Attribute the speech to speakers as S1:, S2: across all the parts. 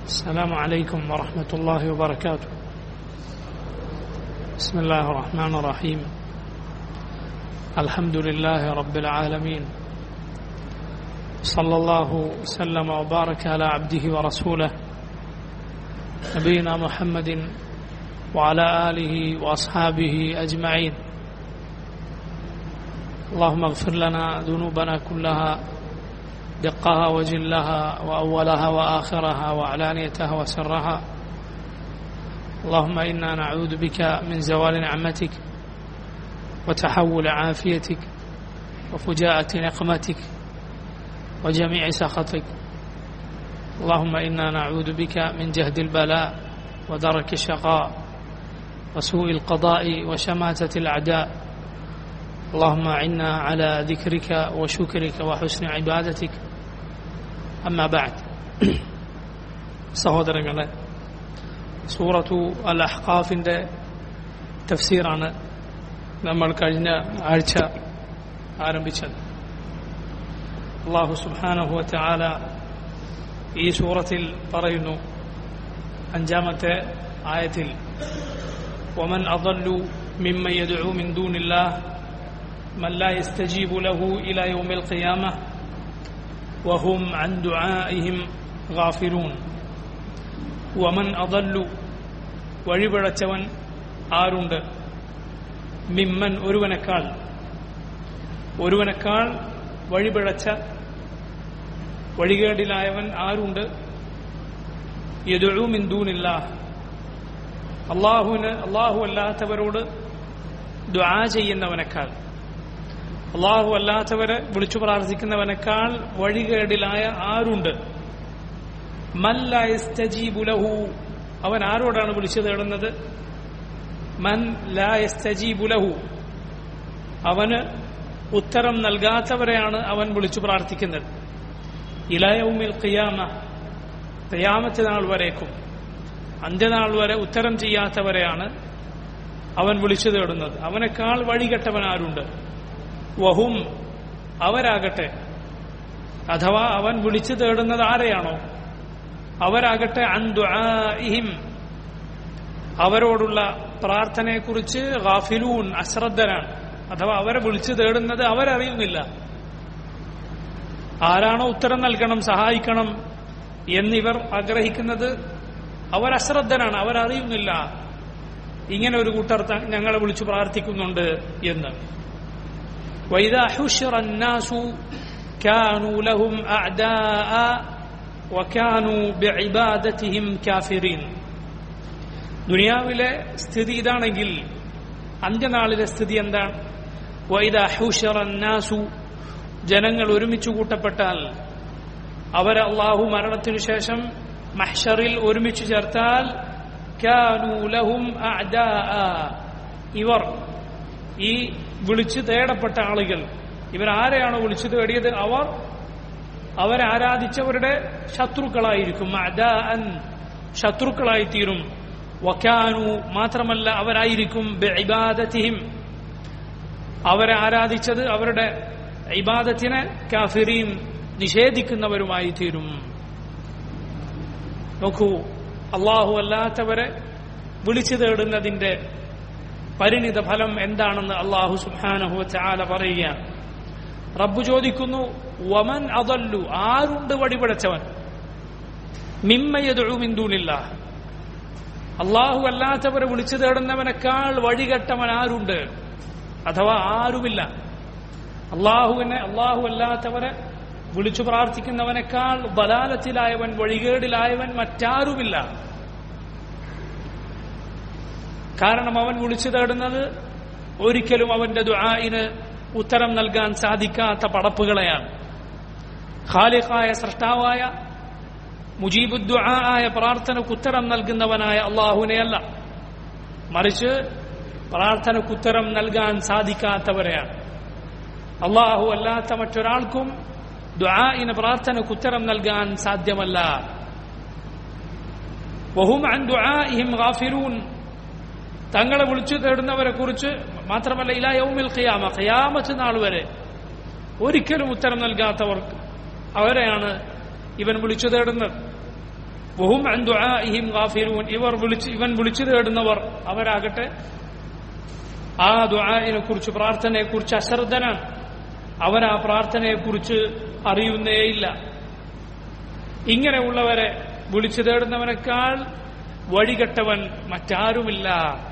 S1: السلام عليكم ورحمة الله وبركاته بسم الله الرحمن الرحيم الحمد لله رب العالمين صلى الله وسلم وبارك على عبده ورسوله نبينا محمد وعلى آله وأصحابه أجمعين اللهم اغفر لنا ذنوبنا كلها دقها وجلها وأولها وآخرها وعلانيتها وسرها اللهم إنا نعوذ بك من زوال نعمتك وتحول عافيتك وفجاءة نقمتك وجميع سخطك اللهم إنا نعوذ بك من جهد البلاء ودرك الشقاء وسوء القضاء وشماتة الأعداء اللهم أعنا على ذكرك وشكرك وحسن عبادتك أما بعد സഹോദരങ്ങളെ സൂറത്തു അൽ അഹ്കാഫിന്റെ തഫ്സീറാണ് നമ്മൾ കഴിഞ്ഞ ആഴ്ച ആരംഭിച്ചത് അള്ളാഹു സുബാനഹുവറ്റ ആല ഈ സൂറത്തിൽ പറയുന്നു അഞ്ചാമത്തെ ആയത്തിൽ ومن أضل ممن يدعو من دون الله من لا يستجيب له إلى يوم القيامة وهم عن دعائهم غافلون ومن أضل വഴിപിഴച്ചവൻ ആരുണ്ട് മിമ്മൻ ഒരുവനേക്കാൾ ഒരുവനേക്കാൾ വഴിപിഴച്ച വഴികേടിലായവൻ ആരുണ്ട് യദുഴു മിന്ദൂനില്ല അള്ളാഹുവിന് അള്ളാഹു അല്ലാത്തവരോട് ദ്വാ ചെയ്യുന്നവനേക്കാൾ അള്ളാഹു അല്ലാത്തവരെ വിളിച്ചു പ്രാർത്ഥിക്കുന്നവനേക്കാൾ വഴികേടിലായ ആരുണ്ട് മല്ലഹു അവൻ ആരോടാണ് വിളിച്ചു തേടുന്നത് മൻ ലായസ്തജീബുലഹു അവന് ഉത്തരം നൽകാത്തവരെയാണ് അവൻ വിളിച്ചു പ്രാർത്ഥിക്കുന്നത് ഇലയവുമിൽ ഖിയാമ ഖിയാമത്തെ നാൾ വരേക്കും അന്ത്യനാൾ വരെ ഉത്തരം ചെയ്യാത്തവരെയാണ് അവൻ വിളിച്ചു തേടുന്നത് അവനേക്കാൾ വഴികെട്ടവൻ ആരുണ്ട് വഹും അവരാകട്ടെ അഥവാ അവൻ വിളിച്ചു തേടുന്നത് ആരെയാണോ അവരാകട്ടെ അന്തുഹിം അവരോടുള്ള പ്രാർത്ഥനയെക്കുറിച്ച് ഗാഫിലൂൻ അശ്രദ്ധരാണ് അഥവാ അവരെ വിളിച്ചു തേടുന്നത് അവരറിയുന്നില്ല ആരാണോ ഉത്തരം നൽകണം സഹായിക്കണം എന്നിവർ ആഗ്രഹിക്കുന്നത് അവർ അശ്രദ്ധരാണ് അവരറിയുന്നില്ല ഇങ്ങനെ ഒരു കൂട്ടർ ഞങ്ങളെ വിളിച്ചു പ്രാർത്ഥിക്കുന്നുണ്ട് എന്ന് وإذا حشر الناس كانوا لهم أعداء وكانوا بعبادتهم كافرين ദുനിയാവിലെ സ്ഥിതി ഇതാണെങ്കിൽ അന്ത്യനാളിലെ സ്ഥിതി എന്താണ് വൈദ ഹുഷറന്നാസു ജനങ്ങൾ ഒരുമിച്ച് കൂട്ടപ്പെട്ടാൽ അവർ അള്ളാഹു മരണത്തിനു ശേഷം മഹ്ഷറിൽ ഒരുമിച്ച് ചേർത്താൽ ലഹും ഇവർ ഈ വിളിച്ചു തേടപ്പെട്ട ആളുകൾ ഇവരാരെയാണോ വിളിച്ചു തേടിയത് അവർ അവരാരാധിച്ചവരുടെ ശത്രുക്കളായിരിക്കും ശത്രുക്കളായി തീരും വക്കാനു മാത്രമല്ല അവരായിരിക്കും ഇബാദത്തിഹിം അവരെ ആരാധിച്ചത് അവരുടെ ഇബാദത്തിനെ കാഫിറീൻ നിഷേധിക്കുന്നവരുമായി തീരും നോക്കൂ അള്ളാഹു അല്ലാത്തവരെ വിളിച്ചു തേടുന്നതിന്റെ പരിണിത ഫലം എന്താണെന്ന് അള്ളാഹു സുഹാനഹു ചാല പറയുകയാണ് റബ്ബു ചോദിക്കുന്നു വമൻ അതല്ലു ആരുണ്ട് വഴിപടച്ചവൻ മിമ്മയതൊഴുമിന്തൂനില്ല അള്ളാഹു അല്ലാത്തവരെ വിളിച്ചു തേടുന്നവനേക്കാൾ വഴികെട്ടവൻ ആരുണ്ട് അഥവാ ആരുമില്ല അള്ളാഹുവിനെ അള്ളാഹു അല്ലാത്തവരെ വിളിച്ചു പ്രാർത്ഥിക്കുന്നവനേക്കാൾ ബലാലത്തിലായവൻ വഴികേടിലായവൻ മറ്റാരുമില്ല കാരണം അവൻ വിളിച്ചു തേടുന്നത് ഒരിക്കലും അവന്റെ ദുആഇന് ഉത്തരം നൽകാൻ സാധിക്കാത്ത പടപ്പുകളെയാണ് ഖാലിഖായ സൃഷ്ടാവായ മുജീബുദ്ദുആയ പ്രാർത്ഥനക്ക് ഉത്തരം നൽകുന്നവനായ അള്ളാഹുവിനെയല്ല മറിച്ച് പ്രാർത്ഥനക്ക് ഉത്തരം നൽകാൻ സാധിക്കാത്തവരെയാണ് അള്ളാഹു അല്ലാത്ത മറ്റൊരാൾക്കും ദുആഇന് പ്രാർത്ഥനക്ക് ഉത്തരം നൽകാൻ സാധ്യമല്ല വഹും അൻ ദുആഇഹിം ഗാഫിലൂൻ തങ്ങളെ വിളിച്ചു തേടുന്നവരെ കുറിച്ച് മാത്രമല്ല ഇലാ യൗമിൽ ഖിയാമ ഖിയാമത്ത് നാൾ വരെ ഒരിക്കലും ഉത്തരം നൽകാത്തവർക്ക് അവരെയാണ് ഇവൻ വിളിച്ചു തേടുന്നത് വഹും അൻ ദുആഇഹിം ഗാഫിലൂൻ ഇവർ വിളിച്ച് ഇവൻ വിളിച്ചു തേടുന്നവർ അവരാകട്ടെ ആ ദുആഇനെ കുറിച്ച് പ്രാർത്ഥനയെ കുറിച്ച് അശ്രദ്ധനാണ് അവൻ ആ പ്രാർത്ഥനയെ കുറിച്ച് അറിയുന്നേയില്ല ഇങ്ങനെയുള്ളവരെ വിളിച്ചു തേടുന്നവനേക്കാൾ വഴികെട്ടവൻ മറ്റാരുമില്ല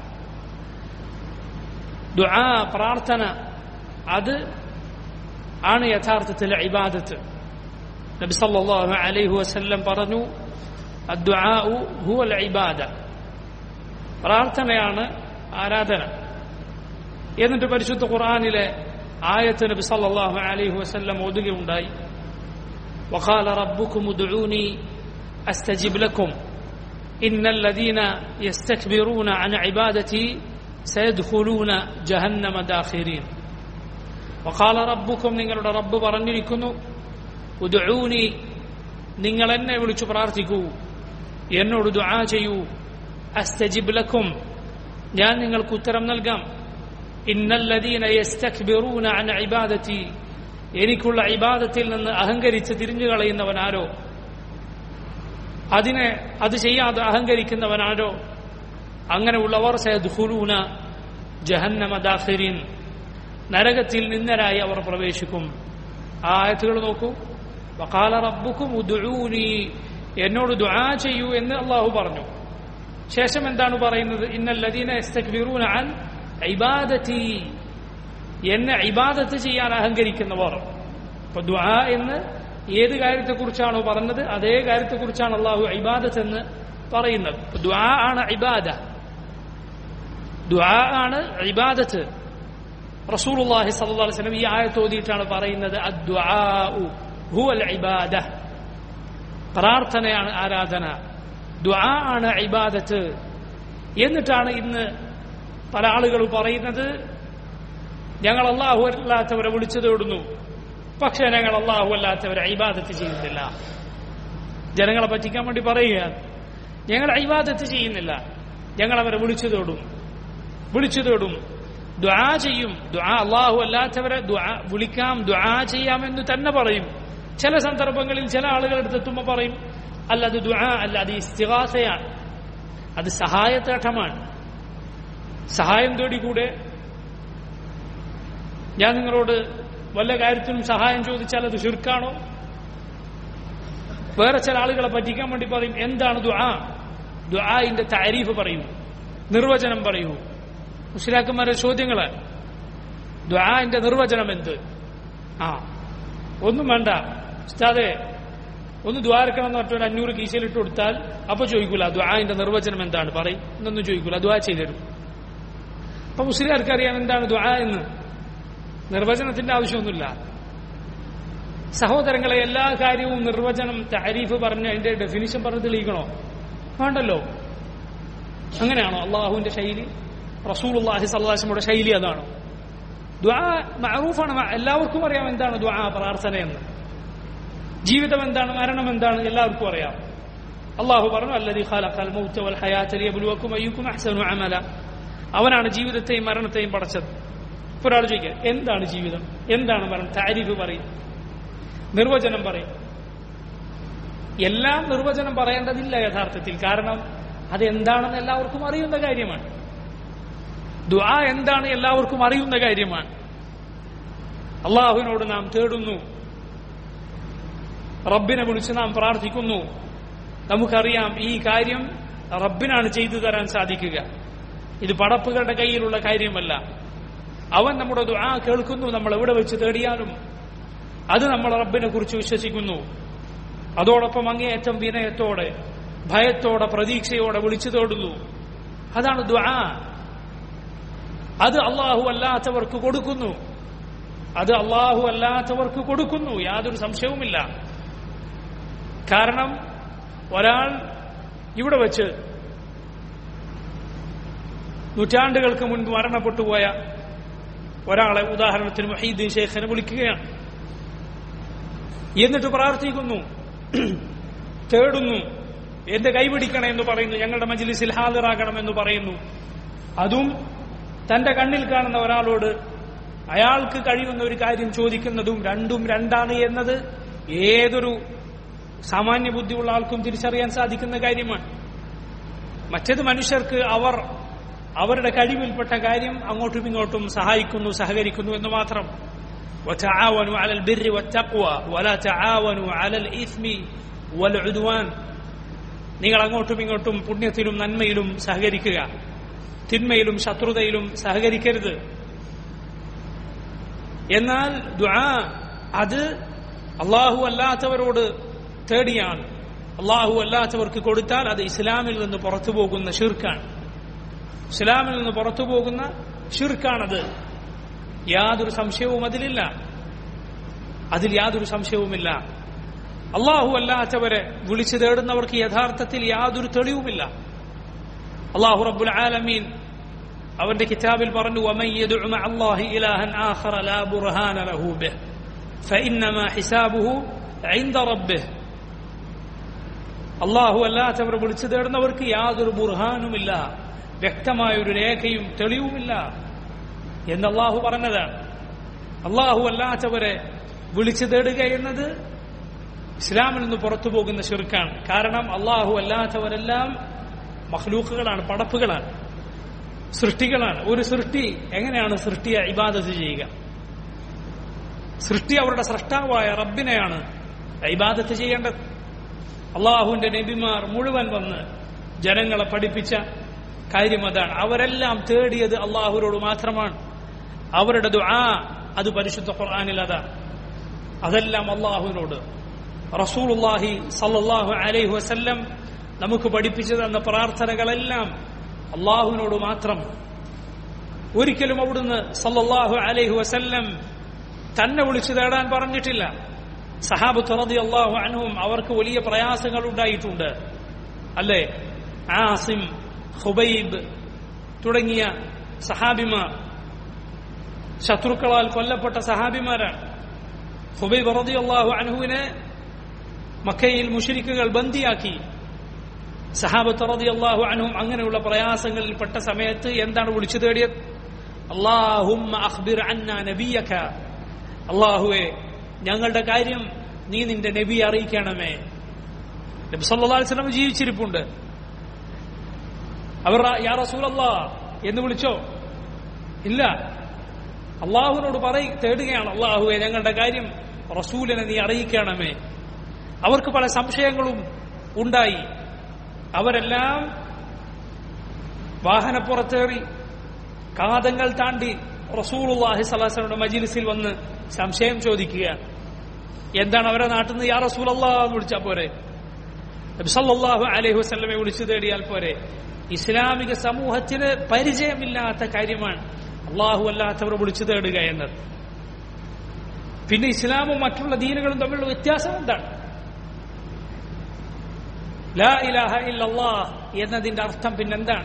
S1: ദുആ പ്രാർത്ഥന അത് ആണ് യഥാർത്ഥത്തിൽ ഇബാദത്ത് നബി സല്ലല്ലാഹു അലൈഹി വസല്ലം പറഞ്ഞു അദ്ദുആഉ ഹുവൽ ഇബാദ പ്രാർത്ഥനയാണ് ആരാധന എന്നിട്ട് പരിശുദ്ധ ഖുർആനിലെ ആയത്ത് നബി സല്ലല്ലാഹു അലൈഹി വസല്ലം ഓതുകയുണ്ടായി وقال ربكم ادعوني استجب لكم ان الذين يستكبرون عن عبادتي سيدخلون جهنم داخرين وقال ربكم നിങ്ങളുടെ റബ്ബ് പറഞ്ഞിരിക്കുന്നു ഉദ്ഊനി നിങ്ങൾ എന്നെ വിളിച്ചു പ്രാർത്ഥിക്കൂ എന്നോട് ദുആ ചെയ്യൂ അസ്തജിബ് ലക്കും ഞാൻ നിങ്ങൾക്ക് ഉത്തരം നൽകാം ഇന്നല്ലദീന യസ്തക്ബിറൂന അൻ ഇബാദത്തി എനിക്കുള്ള ഇബാദത്തിൽ നിന്ന് അഹങ്കരിച്ച് തിരിഞ്ഞു കളയുന്നവനാരോ അതിനെ അത് ചെയ്യാതെ അഹങ്കരിക്കുന്നവനാരോ അങ്ങനെയുള്ളവർ സയദ്ഖുലൂന ജഹന്നമ ദാഖിരീൻ നരകത്തിൽ നിന്നരായി അവർ പ്രവേശിക്കും ആ ആയത്തുകൾ നോക്കൂ വഖാല റബ്ബുക്കും ഉദ്ഊനി എന്നോട് ദുആ ചെയ്യൂ എന്ന് അള്ളാഹു പറഞ്ഞു ശേഷം എന്താണ് പറയുന്നത് ഇന്നല്ലദീന യസ്തക്ബിറൂന അൻ ഇബാദത്തി എന്നെ ഇബാദത്ത് ചെയ്യാൻ അഹങ്കരിക്കുന്നവർ അപ്പൊ ദുആ എന്ന് ഏത് കാര്യത്തെക്കുറിച്ചാണോ പറഞ്ഞത് അതേ കാര്യത്തെക്കുറിച്ചാണ് അള്ളാഹു ഇബാദത്ത് എന്ന് പറയുന്നത് ദുആ ആണ് ഇബാദ ദുആ ആണ് ഇബാദത്ത് റസൂലുള്ളാഹി സ്വല്ലല്ലാഹു അലൈഹി വസല്ലം ഈ ആയത്ത് ഓതിയിട്ടാണ് പറയുന്നത് അദ്ദുആഉ ഹുവൽ ഇബാദ പ്രാർത്ഥനയാണ് ആരാധന ദുആ ആണ് ഇബാദത്ത് എന്നിട്ടാണ് ഇന്ന് പല ആളുകളും പറയുന്നത് ഞങ്ങൾ അള്ളാഹു അല്ലാത്തവരെ വിളിച്ചു തേടുന്നു പക്ഷെ ഞങ്ങൾ അള്ളാഹു അല്ലാത്തവരെ ഇബാദത്ത് ചെയ്യുന്നില്ല ജനങ്ങളെ പറ്റിക്കാൻ വേണ്ടി പറയുകയാണ് ഞങ്ങൾ ഇബാദത്ത് ചെയ്യുന്നില്ല ഞങ്ങൾ അവരെ വിളിച്ചു തേടും വിളിച്ചു തേടും ദ്വാ ചെയ്യും ദ്വാ അള്ളാഹു അല്ലാത്തവരെ ദ്വാ വിളിക്കാം ദ്വാ ചെയ്യാമെന്ന് തന്നെ പറയും ചില സന്ദർഭങ്ങളിൽ ചില ആളുകൾ എടുത്തെത്തുമ്പോൾ പറയും അല്ല അത് ദ്വാ അല്ല അത് ഇസ്തിഹാസയാണ് അത് സഹായത്തേട്ടമാണ് സഹായം തേടിക്കൂടെ ഞാൻ നിങ്ങളോട് വല്ല കാര്യത്തിനും സഹായം ചോദിച്ചാൽ അത് ശിർക്കാണോ വേറെ ചില ആളുകളെ പറ്റിക്കാൻ വേണ്ടി പറയും എന്താണ് ദുആ ദുആന്റെ താരീഫ് പറയൂ നിർവചനം പറയൂ മുസ്ലിയാക്കന്മാരുടെ ചോദ്യങ്ങള് ദുആന്റെ നിർവചനം എന്ത് ആ ഒന്നും വേണ്ട ഉസ്താദെ ഒന്ന് ദ്വാരക്കണം എന്ന് പറഞ്ഞിട്ട് ഒരു അഞ്ഞൂറ് കീശയിലിട്ട് കൊടുത്താൽ അപ്പൊ ചോദിക്കൂല ദ്വാന്റെ നിർവചനം എന്താണ് പറയും എന്നൊന്നും ചോദിക്കൂല ദ്വാ ചെയ്തു അപ്പൊ മുസ്ലിംകാർക്ക് അറിയാൻ എന്താണ് ദ്വാ എന്ന് നിർവചനത്തിന്റെ ആവശ്യമൊന്നുമില്ല സഹോദരങ്ങളെ എല്ലാ കാര്യവും നിർവചനം താരീഫ് പറഞ്ഞ് അതിന്റെ ഡെഫിനിഷൻ പറഞ്ഞ് തെളിയിക്കണോ വേണ്ടല്ലോ അങ്ങനെയാണോ അള്ളാഹുവിന്റെ ശൈലി റസൂൽ അള്ളാഹി സല്ലാസ്മയുടെ ശൈലി അതാണോ ദ്വാ മഅറൂഫാണ് എല്ലാവർക്കും അറിയാം എന്താണ് ദ്വാ പ്രാർത്ഥന എന്ന് ജീവിതം എന്താണ് മരണം എന്താണ് എല്ലാവർക്കും അറിയാം അള്ളാഹു പറഞ്ഞു അല്ലതി ഖലഖൽ മൗത വൽ ഹയാത ലിയബ്ലുവക്കും അയ്യുക്കും അഹ്സനു അമല അവനാണ് ജീവിതത്തെയും മരണത്തെയും പടച്ചത് ഇപ്പൊ ഒരാൾ ചോദിക്കുക എന്താണ് ജീവിതം എന്താണ് മരണം താരീഫ് പറയും നിർവചനം പറയും എല്ലാം നിർവചനം പറയേണ്ടതില്ല യഥാർത്ഥത്തിൽ കാരണം അത് എന്താണെന്ന് എല്ലാവർക്കും അറിയുന്ന കാര്യമാണ് ദുആ എന്താണ് എല്ലാവർക്കും അറിയുന്ന കാര്യമാണ് അള്ളാഹുവിനോട് നാം തേടുന്നു റബ്ബിനെ വിളിച്ച് നാം പ്രാർത്ഥിക്കുന്നു നമുക്കറിയാം ഈ കാര്യം റബ്ബിനാണ് ചെയ്തു തരാൻ സാധിക്കുക ഇത് പടപ്പുകളുടെ കയ്യിലുള്ള കാര്യമല്ല അവൻ നമ്മുടെ ദുആ കേൾക്കുന്നു നമ്മൾ എവിടെ വെച്ച് തേടിയാലും അത് നമ്മൾ റബ്ബിനെ കുറിച്ച് വിശ്വസിക്കുന്നു അതോടൊപ്പം അങ്ങേയറ്റം വിനയത്തോടെ ഭയത്തോടെ പ്രതീക്ഷയോടെ വിളിച്ചു തേടുന്നു അതാണ് ദുആ അത് അള്ളാഹു അല്ലാത്തവർക്ക് കൊടുക്കുന്നു അത് അള്ളാഹു അല്ലാത്തവർക്ക് കൊടുക്കുന്നു യാതൊരു സംശയവുമില്ല കാരണം ഒരാൾ ഇവിടെ വെച്ച് നൂറ്റാണ്ടുകൾക്ക് മുൻപ് മരണപ്പെട്ടു പോയ ഒരാളെ ഉദാഹരണത്തിന് മഹീദ്ദീൻ ഷേഖിനെ വിളിക്കുകയാണ് എന്നിട്ട് പ്രാർത്ഥിക്കുന്നു തേടുന്നു എന്റെ കൈപിടിക്കണം എന്ന് പറയുന്നു ഞങ്ങളുടെ മജ്ലിസിൽ ഹാജരാകണം എന്ന് പറയുന്നു അതും തന്റെ കണ്ണിൽ കാണുന്ന ഒരാളോട് അയാൾക്ക് കഴിയുന്ന ഒരു കാര്യം ചോദിക്കുന്നതും രണ്ടും രണ്ടാണ് എന്നത് ഏതൊരു സാമാന്യ ബുദ്ധിയുള്ള ആൾക്കും തിരിച്ചറിയാൻ സാധിക്കുന്ന കാര്യമാണ് മറ്റേത് മനുഷ്യർക്ക് അവർ അവരുടെ കഴിവിൽപ്പെട്ട കാര്യം അങ്ങോട്ടും ഇങ്ങോട്ടും സഹായിക്കുന്നു സഹകരിക്കുന്നു എന്ന് മാത്രം وتعاونوا على البر والتقوى ولا تعاونوا على الإثم والعدوان നിങ്ങൾ അങ്ങോട്ടും ഇങ്ങോട്ടും പുണ്യത്തിലും നന്മയിലും സഹകരിക്കുക തിന്മയിലും ശത്രുതയിലും സഹകരിക്കരുത് എന്നാൽ ദുആ അത് അള്ളാഹു അല്ലാത്തവരോട് തേടിയാണ് അള്ളാഹു അല്ലാത്തവർക്ക് കൊടുത്താൽ അത് ഇസ്ലാമിൽ നിന്ന് പുറത്തു പോകുന്ന ഷിർക്കാണ് ഇസ്ലാമിൽ നിന്ന് പുറത്തു പോകുന്ന ഷിർക്കാണത് യാതൊരു സംശയവും അതിലില്ല അതിൽ യാതൊരു സംശയവുമില്ല അള്ളാഹു അല്ലാത്തവരെ വിളിച്ചു തേടുന്നവർക്ക് യഥാർത്ഥത്തിൽ യാതൊരു തെളിവുമില്ല അള്ളാഹു റബ്ബുൽ ആലമീൻ അവന്റെ കിതാബിൽ പറഞ്ഞു ومن يدع مع الله إلها آخر لا برهان له به فإنما حسابه عند ربه അള്ളാഹു അല്ലാത്തവർ വിളിച്ചു തേടുന്നവർക്ക് യാതൊരു ബുർഹാനുമില്ല വ്യക്തമായ ഒരു രേഖയും തെളിവുമില്ല എന്ന് അള്ളാഹു പറഞ്ഞതാണ് അള്ളാഹു അല്ലാത്തവരെ വിളിച്ചു തേടുക എന്നത് ഇസ്ലാമിൽ നിന്ന് പുറത്തു പോകുന്ന ഷിർക്കാണ് കാരണം അള്ളാഹു അല്ലാത്തവരെല്ലാം മഹ്ലൂക്കുകളാണ് പടപ്പുകളാണ് സൃഷ്ടികളാണ് ഒരു സൃഷ്ടി എങ്ങനെയാണ് സൃഷ്ടിയെ ഇബാദത്ത് ചെയ്യുക സൃഷ്ടി അവരുടെ സൃഷ്ടാവായ റബ്ബിനെയാണ് ഇബാദത്ത് ചെയ്യേണ്ടത് അള്ളാഹുവിന്റെ നബിമാർ മുഴുവൻ വന്ന് ജനങ്ങളെ പഠിപ്പിച്ച കാര്യം അതാണ് അവരെല്ലാം തേടിയത് അള്ളാഹുരോട് മാത്രമാണ് അവരുടെ ദുആ അത് പരിശുദ്ധ ഖുർആനിൽ അതാണ് അതെല്ലാം അള്ളാഹുവിനോട് റസൂലുള്ളാഹി സല്ലല്ലാഹു അലൈഹി വസല്ലം നമുക്ക് പഠിപ്പിച്ചു തന്ന പ്രാർത്ഥനകളെല്ലാം അള്ളാഹുവിനോട് മാത്രം ഒരിക്കലും അവിടുന്ന് സല്ലല്ലാഹു അലൈഹി വസല്ലം തന്നെ വിളിച്ചു തേടാൻ പറഞ്ഞിട്ടില്ല സഹാബത്ത് റതി അള്ളാഹു അൻഹും അവർക്ക് വലിയ പ്രയാസങ്ങൾ ഉണ്ടായിട്ടുണ്ട് അല്ലേ ആസിം ഹുബൈബ് തുടങ്ങിയ സഹാബിമാർ ശത്രുക്കളാൽ കൊല്ലപ്പെട്ട സഹാബിമാരാണ് ഹുബൈബ് റതി അള്ളാഹു അൻഹുവിനെ മക്കയിൽ മുഷരിക്കുകൾ ബന്ദിയാക്കി സഹാബത്ത് റതി അള്ളാഹു അൻഹും അങ്ങനെയുള്ള പ്രയാസങ്ങളിൽ പെട്ട സമയത്ത് എന്താണ് വിളിച്ചു തേടിയത് അള്ളാഹുമ്മ അഖ്ബിർ അന്ന നബിയക അള്ളാഹുവെ ഞങ്ങളുടെ കാര്യം നീ നിന്റെ നബി അറിയിക്കണമേ നബി സല്ലല്ലാഹു അലൈഹി വസല്ലം ജീവിച്ചിരിപ്പുണ്ട് അവർ യാ റസൂലല്ലാ എന്ന് വിളിച്ചോ ഇല്ല അള്ളാഹുവിനോട് പറയി തേടുകയാണ് അള്ളാഹുവെ ഞങ്ങളുടെ കാര്യം റസൂലിനെ നീ അറിയിക്കണമേ അവർക്ക് പല സംശയങ്ങളും ഉണ്ടായി അവരെല്ലാം വാഹനപ്പുറത്തേറി കാതങ്ങൾ താണ്ടി റസൂലുള്ളാഹി സ്വലാസ്ലയുടെ മജിലിസിൽ വന്ന് സംശയം ചോദിക്കുകയാണ് എന്താണ് അവരെ നാട്ടിൽ നിന്ന് യാ റസൂലല്ലാ എന്ന് വിളിച്ചാൽ പോരെ നബിസല്ലാഹു അലൈഹി വസ്ലമെ വിളിച്ചു തേടിയാൽ പോരെ ഇസ്ലാമിക സമൂഹത്തിന് പരിചയമില്ലാത്ത കാര്യമാണ് അള്ളാഹു അല്ലാത്തവർ വിളിച്ചു തേടുക എന്നത് പിന്നെ ഇസ്ലാമും മറ്റുള്ള ദീനുകളും തമ്മിലുള്ള വ്യത്യാസം എന്താണ് ലാ ഇലാഹ ഇല്ലല്ലാ എന്നതിന്റെ അർത്ഥം പിന്നെന്താണ്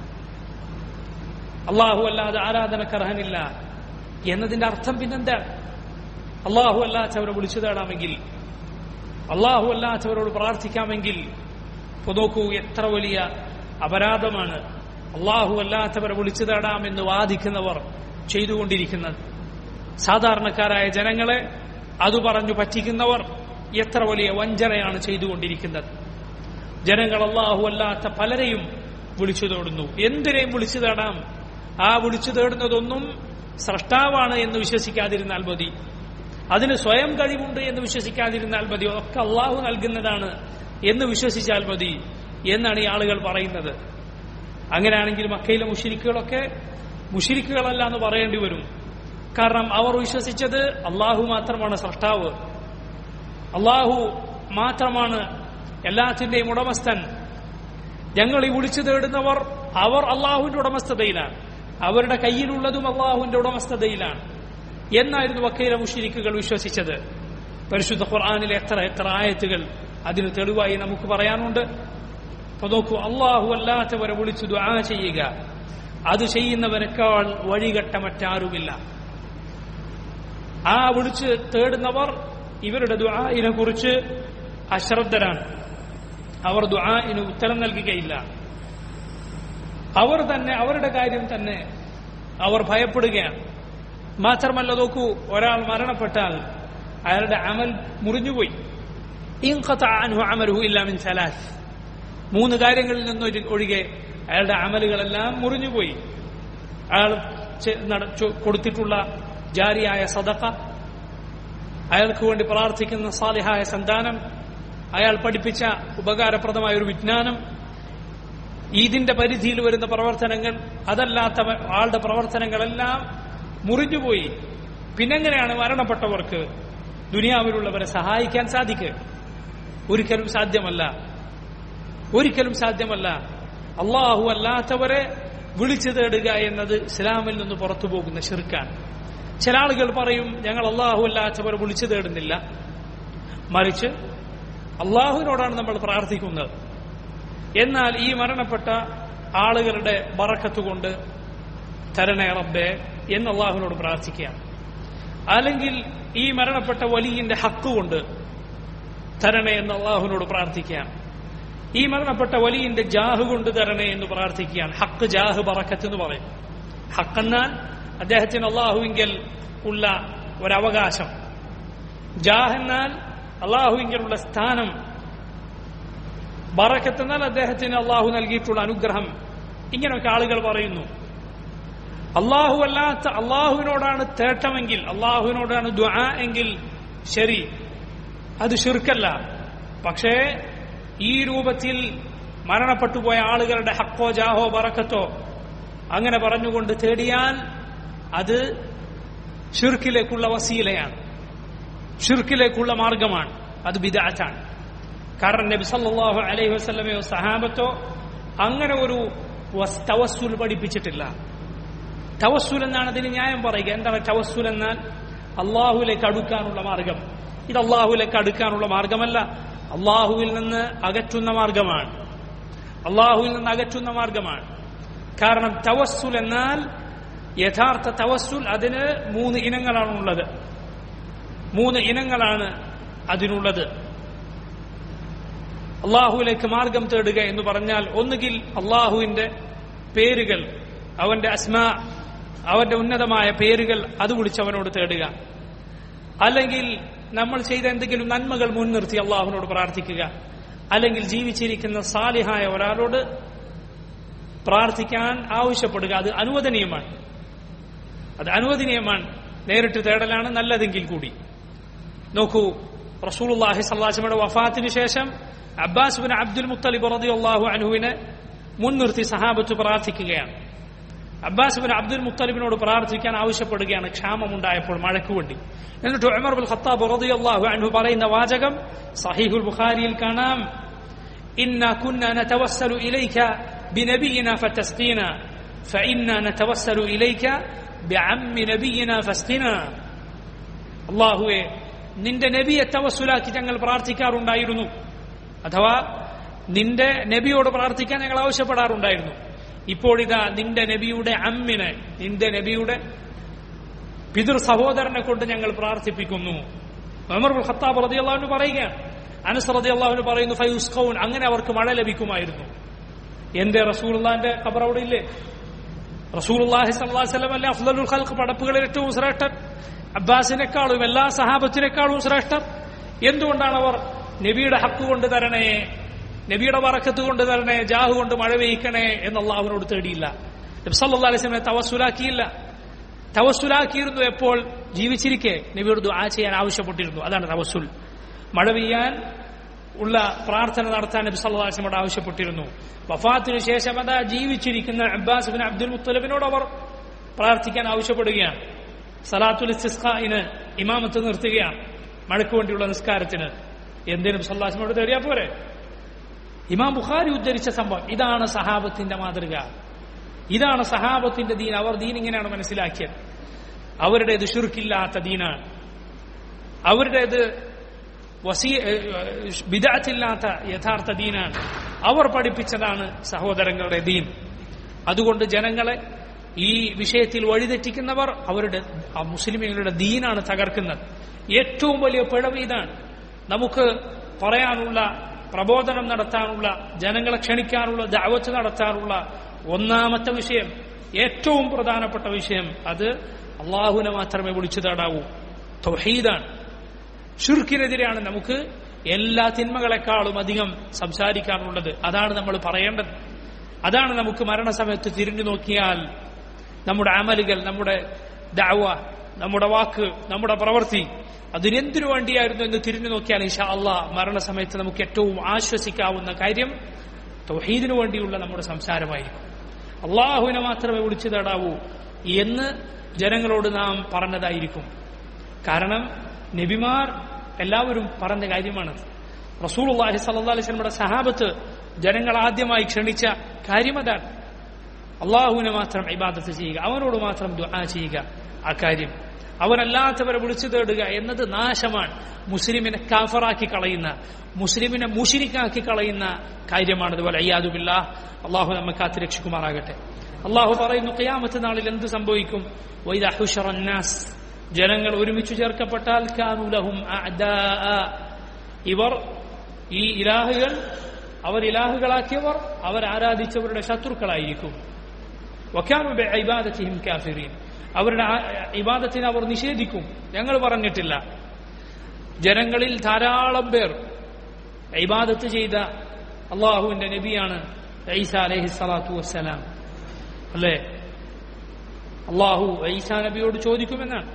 S1: അള്ളാഹു അല്ലാതെ ആരാധനക്കർഹനില്ല എന്നതിന്റെ അർത്ഥം പിന്നെന്താണ് അള്ളാഹു അല്ലാത്തവരെ വിളിച്ചു തേടാമെങ്കിൽ അള്ളാഹു അല്ലാത്തവരോട് പ്രാർത്ഥിക്കാമെങ്കിൽ ഇപ്പൊ നോക്കൂ എത്ര വലിയ അപരാധമാണ് അള്ളാഹു അല്ലാത്തവരെ വിളിച്ചു തേടാമെന്ന് വാദിക്കുന്നവർ ചെയ്തുകൊണ്ടിരിക്കുന്നത് സാധാരണക്കാരായ ജനങ്ങളെ അത് പറഞ്ഞു പറ്റിക്കുന്നവർ എത്ര വലിയ വഞ്ചനയാണ് ചെയ്തുകൊണ്ടിരിക്കുന്നത് ജനങ്ങൾ അള്ളാഹു അല്ലാത്ത പലരെയും വിളിച്ചു തേടുന്നു എന്തിനേയും വിളിച്ചു തേടാം ആ വിളിച്ചു തേടുന്നതൊന്നും സ്രഷ്ടാവാണ് എന്ന് വിശ്വസിക്കാതിരുന്നാൽ മതി അതിന് സ്വയം കഴിവുണ്ട് എന്ന് വിശ്വസിക്കാതിരുന്നാൽ മതി ഒക്കെ അള്ളാഹു നൽകുന്നതാണ് എന്ന് വിശ്വസിച്ചാൽ മതി എന്നാണ് ഈ ആളുകൾ പറയുന്നത് അങ്ങനെയാണെങ്കിൽ മക്കയിലെ മുഷിരിക്കുകളൊക്കെ മുഷിരിക്കുകളല്ല എന്ന് പറയേണ്ടി വരും കാരണം അവർ വിശ്വസിച്ചത് അള്ളാഹു മാത്രമാണ് സ്രഷ്ടാവ് അള്ളാഹു മാത്രമാണ് എല്ലാത്തിന്റെയും ഉടമസ്ഥൻ ഞങ്ങൾ ഈ വിളിച്ചു തേടുന്നവർ അവർ അള്ളാഹുവിന്റെ ഉടമസ്ഥതയിലാണ് അവരുടെ കയ്യിലുള്ളതും അള്ളാഹുവിന്റെ ഉടമസ്ഥതയിലാണ് എന്നായിരുന്നു വക്കീല മുഷിരിക്കുകൾ വിശ്വസിച്ചത് പരിശുദ്ധ ഖുർആാനിലെ എത്ര എത്ര ആയത്തുകൾ അതിന് തെളിവായി നമുക്ക് പറയാനുണ്ട് അപ്പൊ നോക്കൂ അള്ളാഹു അല്ലാത്തവരെ വിളിച്ചു ദുആ ചെയ്യുക അത് ചെയ്യുന്നവരെക്കാൾ വഴികെട്ട മറ്റാരുമില്ല ആ വിളിച്ച് തേടുന്നവർ ഇവരുടെ ദുആഇനെ കുറിച്ച് അശ്രദ്ധരാണ് അവർ ദുആഇന് ഉത്തരം നൽകുകയില്ല അവർ തന്നെ അവരുടെ കാര്യം തന്നെ അവർ ഭയപ്പെടുകയാണ് മാത്രമല്ല നോക്കൂ ഒരാൾ മരണപ്പെട്ടാൽ അയാളുടെ അമൽ മുറിഞ്ഞുപോയി ഇൻഖതഅ അൻഹു അമലുഹു ഇല്ലാ മിൻ സലാസ് മൂന്ന് കാര്യങ്ങളിൽ നിന്ന് ഒഴികെ അയാളുടെ അമലുകളെല്ലാം മുറിഞ്ഞുപോയി അയാൾ ചെ- നട- ചൊ- കൊടുത്തിട്ടുള്ള ജാരിയായ സദക്ക അയാൾക്ക് വേണ്ടി പ്രാർത്ഥിക്കുന്ന സാലിഹായ സന്താനം അയാൾ പഠിപ്പിച്ച ഉപകാരപ്രദമായ ഒരു വിജ്ഞാനം ഇതിന്റെ പരിധിയിൽ വരുന്ന പ്രവർത്തനങ്ങൾ അതല്ലാത്ത വ- ആളുടെ പ്രവർത്തനങ്ങളെല്ലാം മുറിഞ്ഞുപോയി പിന്നെങ്ങനെയാണ് മരണപ്പെട്ടവർക്ക് ദുനിയാവിലുള്ളവരെ സഹായിക്കാൻ സാധിക്കുക ഒരിക്കലും സാധ്യമല്ല ഒരിക്കലും സാധ്യമല്ല അള്ളാഹു അല്ലാത്തവരെ വിളിച്ചു തേടുക എന്നത് ഇസ്ലാമിൽ നിന്ന് പുറത്തു പോകുന്ന ഷിർക്കാണ് ചില ആളുകൾ പറയും ഞങ്ങൾ അള്ളാഹു അല്ലാത്തവരെ വിളിച്ചു തേടുന്നില്ല മറിച്ച് അള്ളാഹുവിനോടാണ് നമ്മൾ പ്രാർത്ഥിക്കുന്നത് എന്നാൽ ഈ മരണപ്പെട്ട ആളുകളുടെ ബറക്കത്ത് കൊണ്ട് തരണേ റബ്ബേ എന്ന് അള്ളാഹുവിനോട് പ്രാർത്ഥിക്കുകയാണ് അല്ലെങ്കിൽ ഈ മരണപ്പെട്ട വലിയന്റെ ഹക്ക് കൊണ്ട് തരണേ എന്ന് അള്ളാഹുവിനോട് പ്രാർത്ഥിക്കുകയാണ് ഈ മരണപ്പെട്ട വലിയന്റെ ജാഹ് കൊണ്ട് തരണേ എന്ന് പ്രാർത്ഥിക്കുകയാണ് ഹക്ക് ജാഹ് ബറക്കത്ത് എന്ന് പറയും ഹക്കെന്നാൽ അദ്ദേഹത്തിന് അള്ളാഹുവിങ്കൽ ഉള്ള ഒരവകാശം ജാഹ് എന്നാൽ അള്ളാഹുവിങ്കലുള്ള സ്ഥാനം ബറക്കത്ത് എന്നാൽ അദ്ദേഹത്തിന് അള്ളാഹു നൽകിയിട്ടുള്ള അനുഗ്രഹം ഇങ്ങനെയൊക്കെ ആളുകൾ പറയുന്നു അള്ളാഹു അല്ലാത്ത അള്ളാഹുവിനോടാണ് തേട്ടമെങ്കിൽ അള്ളാഹുവിനോടാണ് ദ്വാ എങ്കിൽ ശരി അത് ഷിർക്കല്ല പക്ഷേ ഈ രൂപത്തിൽ മരണപ്പെട്ടു പോയ ആളുകളുടെ ഹക്കോ ജാഹോ ബറക്കത്തോ അങ്ങനെ പറഞ്ഞുകൊണ്ട് തേടിയാൽ അത് ഷിർക്കിലേക്കുള്ള വസീലയാണ് ഷിർക്കിലേക്കുള്ള മാർഗമാണ് അത് ബിദാറ്റാണ് കാരണം നബി സല്ലല്ലാഹു അലൈഹി വസല്ലമയോ സഹാബത്തോ അങ്ങനെ ഒരു വസ്- തവസ്സുൽ പഠിപ്പിച്ചിട്ടില്ല തവസ്സുൽ എന്നാണ് അതിന് ന്യായം പറയുക എന്താണ് തവസ്സുൽ എന്നാൽ അള്ളാഹുവിലേക്ക് അടുക്കാനുള്ള മാർഗം ഇത് അള്ളാഹുവിലേക്ക് അടുക്കാനുള്ള മാർഗമല്ല അള്ളാഹുവിൽ നിന്ന് അകറ്റുന്ന മാർഗമാണ് അള്ളാഹുവിൽ നിന്ന് അകറ്റുന്ന മാർഗമാണ് കാരണം തവസ്സുൽ എന്നാൽ യഥാർത്ഥ തവസ്സുൽ അതിന് മൂന്ന് ഇനങ്ങളാണുള്ളത് മൂന്ന് ഇനങ്ങളാണ് അതിനുള്ളത് അള്ളാഹുവിലേക്ക് മാർഗം തേടുക എന്ന് പറഞ്ഞാൽ ഒന്നുകിൽ അള്ളാഹുവിന്റെ പേരുകൾ അവന്റെ അസ്മ അവന്റെ ഉന്നതമായ പേരുകൾ അത് വിളിച്ച് അവനോട് തേടുക അല്ലെങ്കിൽ നമ്മൾ ചെയ്ത എന്തെങ്കിലും നന്മകൾ മുൻനിർത്തി അള്ളാഹുവിനോട് പ്രാർത്ഥിക്കുക അല്ലെങ്കിൽ ജീവിച്ചിരിക്കുന്ന സാലിഹായ ഒരാളോട് പ്രാർത്ഥിക്കാൻ ആവശ്യപ്പെടുക അത് അനുവദനീയമാണ് അത് അനുവദനീയമാണ് നേരിട്ട് തേടലാണ് നല്ലതെങ്കിൽ കൂടി നോക്കൂ റസൂലുള്ളാഹി സല്ലാസ്മയുടെ വഫാത്തിന് ശേഷം അബ്ബാസ് ബിൻ അബ്ദുൽ മുത്തലിബ് റളിയല്ലാഹു അൻഹുവിനെ മുൻനിർത്തി സഹാബത്ത് പ്രാർത്ഥിക്കുകയാണ് അബ്ബാസ് ബിൻ അബ്ദുൽ മുത്തലിബിനോട് പ്രാർത്ഥിക്കാൻ ആവശ്യപ്പെടുകയാണ് ക്ഷാമമുണ്ടായപ്പോൾ മഴയ്ക്ക് വേണ്ടി എന്നിട്ട് ഉമർ ബിൻ ഖത്താബ് റളിയല്ലാഹു അൻഹു പറയുന്ന വാചകം സഹീഹുൽ ബുഖാരിയിൽ കാണാം إنا كنا نتوسل إليك بنبينا فتسقينا فإنا نتوسل إليك بعم نبينا فاسقنا അള്ളാഹുവെ നിന്റെ നബിയെ തവസ്സുലാക്കി ഞങ്ങൾ പ്രാർത്ഥിക്കാറുണ്ടായിരുന്നു അഥവാ നിന്റെ നബിയോട് പ്രാർത്ഥിക്കാൻ ഞങ്ങൾ ആവശ്യപ്പെടാറുണ്ടായിരുന്നു ഇപ്പോഴിതാ നിന്റെ നബിയുടെ അമ്മിനെ നിന്റെ നബിയുടെ പിതൃ സഹോദരനെ കൊണ്ട് ഞങ്ങൾ പ്രാർത്ഥിപ്പിക്കുന്നു ഉമർ ബിൻ ഖത്താബ് റളിയല്ലാഹു പറയുകയാണ് അനസ് റളിയല്ലാഹു പറയുന്നു ഫയുസ്ഖൗൻ അങ്ങനെ അവർക്ക് മഴ ലഭിക്കുമായിരുന്നു എന്റെ റസൂലുള്ളാന്റെ ഖബർ അവിടെ ഇല്ലേ റസൂലുള്ളാഹി സ്വല്ലല്ലാഹു അലൈഹി വസല്ലം അല്ലേ അഫ്ളലുൽ ഖൽഖ് പടപ്പുകളിൽ ഏറ്റവും ശ്രേഷ്ഠൻ അബ്ബാസിനേക്കാളും എല്ലാ സഹാബത്തിനേക്കാളും ശ്രേഷ്ഠർ എന്തുകൊണ്ടാണ് അവർ നബിയുടെ ഹക്ക് കൊണ്ട് തരണേ നബിയുടെ വറക്കത്ത് കൊണ്ട് തരണേ ജാഹ് കൊണ്ട് മഴ പെയ്യിക്കണേ എന്ന് അള്ളാഹുവിനോട് തേടിയില്ല നബി സല്ലല്ലാഹു അലൈഹി വസല്ലം തവസ്സുലാക്കിയില്ല തവസ്സുലാക്കിയിരുന്നു എപ്പോൾ ജീവിച്ചിരിക്കെ നബിയോട് ദുആ ചെയ്യാൻ ആവശ്യപ്പെട്ടിരുന്നു അതാണ് തവസ്സുൽ മഴ പെയ്യാൻ ഉള്ള പ്രാർത്ഥന നടത്താൻ നബി സല്ലല്ലാഹു അലൈഹി വസല്ലം ആവശ്യപ്പെട്ടിരുന്നു വഫാത്തിനു ശേഷം അതാ ജീവിച്ചിരിക്കുന്ന അബ്ബാസ് ബിൻ അബ്ദുൽ മുത്തലിബിനോട് അവർ പ്രാർത്ഥിക്കാൻ ആവശ്യപ്പെടുകയാണ് സലാത്തുൽ ഇസ്തിസ്ഖായിന് ഇമാമത്ത് നിർത്തുകയാണ് മഴയ്ക്ക് വേണ്ടിയുള്ള നിസ്കാരത്തിന് എന്തിനും സല്ലാസിനോട് തേടിയാ പോരെ ഇമാം ബുഖാരി ഉദ്ധരിച്ച സംഭവം ഇതാണ് സഹാബത്തിന്റെ മാതൃക ഇതാണ് സഹാബത്തിന്റെ ദീൻ അവർ ദീൻ ഇങ്ങനെയാണ് മനസ്സിലാക്കിയത് അവരുടേത് ഷുർക്കില്ലാത്ത ദീനാണ് അവരുടേത് വസീ വിദാത്തില്ലാത്ത യഥാർത്ഥ ദീനാണ് അവർ പഠിപ്പിച്ചതാണ് സഹോദരങ്ങളുടെ ദീൻ അതുകൊണ്ട് ജനങ്ങളെ ഈ വിഷയത്തിൽ വഴിതെറ്റിക്കുന്നവർ അവരുടെ ആ മുസ്ലിമുകളുടെ ദീനാണ് തകർക്കുന്നത് ഏറ്റവും വലിയ പിഴവ് ഇതാണ് നമുക്ക് പറയാനുള്ള പ്രബോധനം നടത്താനുള്ള ജനങ്ങളെ ക്ഷണിക്കാനുള്ള ദാവത്ത് നടത്താനുള്ള ഒന്നാമത്തെ വിഷയം ഏറ്റവും പ്രധാനപ്പെട്ട വിഷയം അത് അള്ളാഹുവിനെ മാത്രമേ വിളിച്ചു തേടാവൂ തൗഹീദാണ് ഷിർക്കിനെതിരെയാണ് നമുക്ക് എല്ലാ തിന്മകളെക്കാളും അധികം സംസാരിക്കാറുള്ളത് അതാണ് നമ്മൾ പറയേണ്ടത് അതാണ് നമുക്ക് മരണസമയത്ത് തിരിഞ്ഞു നോക്കിയാൽ നമ്മുടെ അമലുകൾ നമ്മുടെ ദാവ നമ്മുടെ വാക്ക് നമ്മുടെ പ്രവൃത്തി അതിനെന്തിനു വേണ്ടിയായിരുന്നു എന്ന് തിരിഞ്ഞു നോക്കിയാൽ ഇഷാ അള്ളാ മരണസമയത്ത് നമുക്ക് ഏറ്റവും ആശ്വസിക്കാവുന്ന കാര്യം തൗഹീദിനു വേണ്ടിയുള്ള നമ്മുടെ സംസാരമായിരിക്കും അള്ളാഹുവിനെ മാത്രമേ വിളിച്ചു തേടാവൂ എന്ന് ജനങ്ങളോട് നാം പറഞ്ഞതായിരിക്കും കാരണം നബിമാർ എല്ലാവരും പറഞ്ഞ കാര്യമാണത് റസൂൽ അള്ളാഹി സല്ലാ അലിസ്ലമിയുടെ സഹാബത്ത് ജനങ്ങൾ ആദ്യമായി ക്ഷണിച്ച കാര്യം അതാണ് അള്ളാഹുവിനെ മാത്രം ഇബാദത്ത് ചെയ്യുക അവനോട് മാത്രം ദുആ ചെയ്യുക ആ കാര്യം അവനല്ലാത്തവരെ വിളിച്ചു തേടുക എന്നത് നാശമാണ് മുസ്ലിമിനെ കാഫറാക്കി കളയുന്ന മുസ്ലിമിനെ മുഷിരിക്കാക്കി കളയുന്ന കാര്യമാണത് പോലെ അയ്യാദുബില്ല അള്ളാഹു നമ്മെ കാത്ത് രക്ഷിക്കുമാറാകട്ടെ അള്ളാഹു പറയുന്നു ഖിയാമത്ത് നാളിൽ എന്ത് സംഭവിക്കും വൈദ ഹുഷറന്നാസ് ജനങ്ങൾ ഒരുമിച്ച് ചേർക്കപ്പെട്ടാൽ കാനുലഹും ഇവർ ഈ ഇലാഹുകൾ അവർ ഇലാഹുകളാക്കിയവർ അവർ ആരാധിച്ചവരുടെ ശത്രുക്കളായിരിക്കും വക്കാനുബിഹിം കാഫിറീൻ അവരുടെ ഇബാദത്തിനെ അവർ നിഷേധിക്കും ഞങ്ങൾ പറഞ്ഞിട്ടില്ല ജനങ്ങളിൽ ധാരാളം പേർ ഇബാദത്ത് ചെയ്ത അള്ളാഹുവിന്റെ നബിയാണ് ഐസ അലഹി സ്വലാത്തു വസ്സലാം അല്ലേ അള്ളാഹു ഐസാ നബിയോട് ചോദിക്കുമെന്നാണ്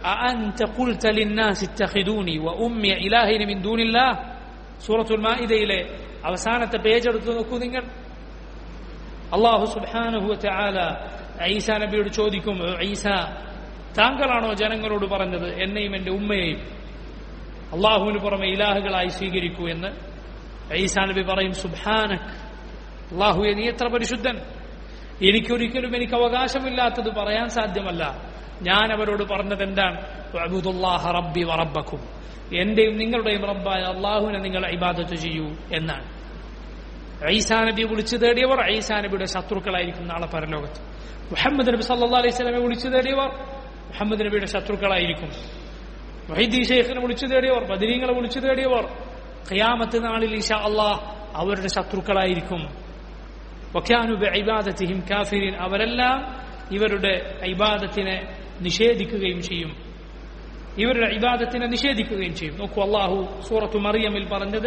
S1: സൂറത്തുൽ മാഇദയിലെ അവസാനത്തെ പേജ് എടുത്ത് നോക്കൂ നിങ്ങൾ അള്ളാഹു സുബാനഹു ആല ഐസാ നബിയോട് ചോദിക്കും ഐസ താങ്കളാണോ ജനങ്ങളോട് പറഞ്ഞത് എന്നെയും എന്റെ ഉമ്മയെയും അള്ളാഹുവിന് പുറമെ ഇലാഹുകളായി സ്വീകരിക്കൂ എന്ന് ഐസാ നബി പറയും സുബാനക് അള്ളാഹുയെ നീ എത്ര പരിശുദ്ധൻ എനിക്കൊരിക്കലും എനിക്ക് അവകാശമില്ലാത്തത് പറയാൻ സാധ്യമല്ല ഞാൻ അവരോട് പറഞ്ഞത് എന്താണ് റബ്ബി വറബക്കും എന്റെയും നിങ്ങളുടെയും റബ്ബായ അള്ളാഹുവിനെ നിങ്ങൾ ഇബാദത്ത് ചെയ്യൂ എന്നാണ് ഐസാ നബി വിളിച്ചു തേടിയവർ ഐസാ നബിയുടെ ശത്രുക്കളായിരിക്കും നാളെ പരലോകത്ത് മുഹമ്മദ് നബി സല്ലാ അലൈഹി സ്വലമെ വിളിച്ചു തേടിയവർ മുഹമ്മദ് നബിയുടെ ശത്രുക്കളായിരിക്കും മൊഹീദ്ദീൻ ഷെയ്ഖിനെ വിളിച്ചു തേടിയവർ ബദരീങ്ങളെ വിളിച്ചു തേടിയവർ ഖിയാമത്ത് നാളിൽ ഈശാ അള്ളാഹ് അവരുടെ ശത്രുക്കളായിരിക്കും ഇബാദത്തിഹിം കാഫിരീൻ അവരെല്ലാം ഇവരുടെ ഇബാദത്തിനെ നിഷേധിക്കുകയും ചെയ്യും ഇവരുടെ ഇബാദത്തിനെ നിഷേധിക്കുകയും ചെയ്യും നോക്കൂ അള്ളാഹു സൂറത്തു മറിയമിൽ പറഞ്ഞത്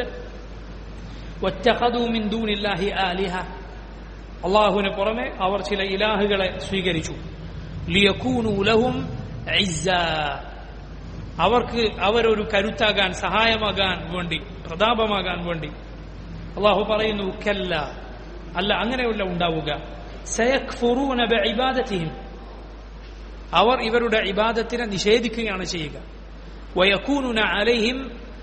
S1: അള്ളാഹുവിന് പുറമെ അവർ ചില ഇലാഹുകളെ സ്വീകരിച്ചു ലിയക്കൂനൂലഹും അവർക്ക് അവരൊരു കരുത്താകാൻ സഹായമാകാൻ വേണ്ടി പ്രതാപമാകാൻ വേണ്ടി അള്ളാഹു പറയുന്നു കല്ല അല്ല അങ്ങനെയല്ല ഉണ്ടാവുക ഇബാദത്തിയും അവർ ഇവരുടെ ഇബാദത്തിനെ നിഷേധിക്കുകയാണ് ചെയ്യുക വയക്കൂനുന അലഹിം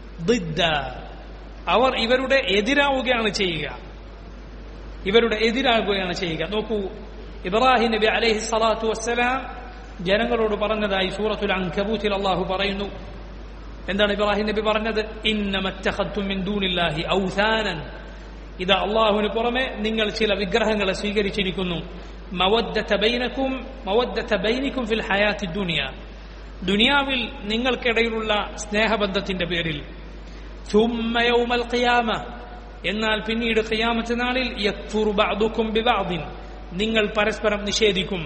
S1: അവർ ഇവരുടെ എതിരാവുകയാണ് ചെയ്യുക ഇവരുടെ എതിരാകുകയാണ് ചെയ്യുക നോക്കൂ ഇബ്രാഹിം നബി അലൈഹി സ്വലാത്തു വസ്സലാം ജനങ്ങളോട് പറഞ്ഞതായി സൂറത്തുൽ അങ്കബൂത്തിൽ അള്ളാഹു പറയുന്നു എന്താണ് ഇബ്രാഹിം നബി പറഞ്ഞത് ഇന്നമറ്റഹത്തുമിന്ദൂനില്ലാഹി ഔസാനൻ ഇത് അള്ളാഹുവിന് പുറമെ നിങ്ങൾ ചില വിഗ്രഹങ്ങളെ സ്വീകരിച്ചിരിക്കുന്നു ബൈനക്കും ബൈനിക്കും ഫിൽ ഹയാത്തി ദുനിയ ദുനിയാവിൽ നിങ്ങൾക്കിടയിലുള്ള സ്നേഹബന്ധത്തിന്റെ പേരിൽ എന്നാൽ പിന്നീട് ഖിയാമത്ത് നാളിൽ നിങ്ങൾ പരസ്പരം നിഷേധിക്കും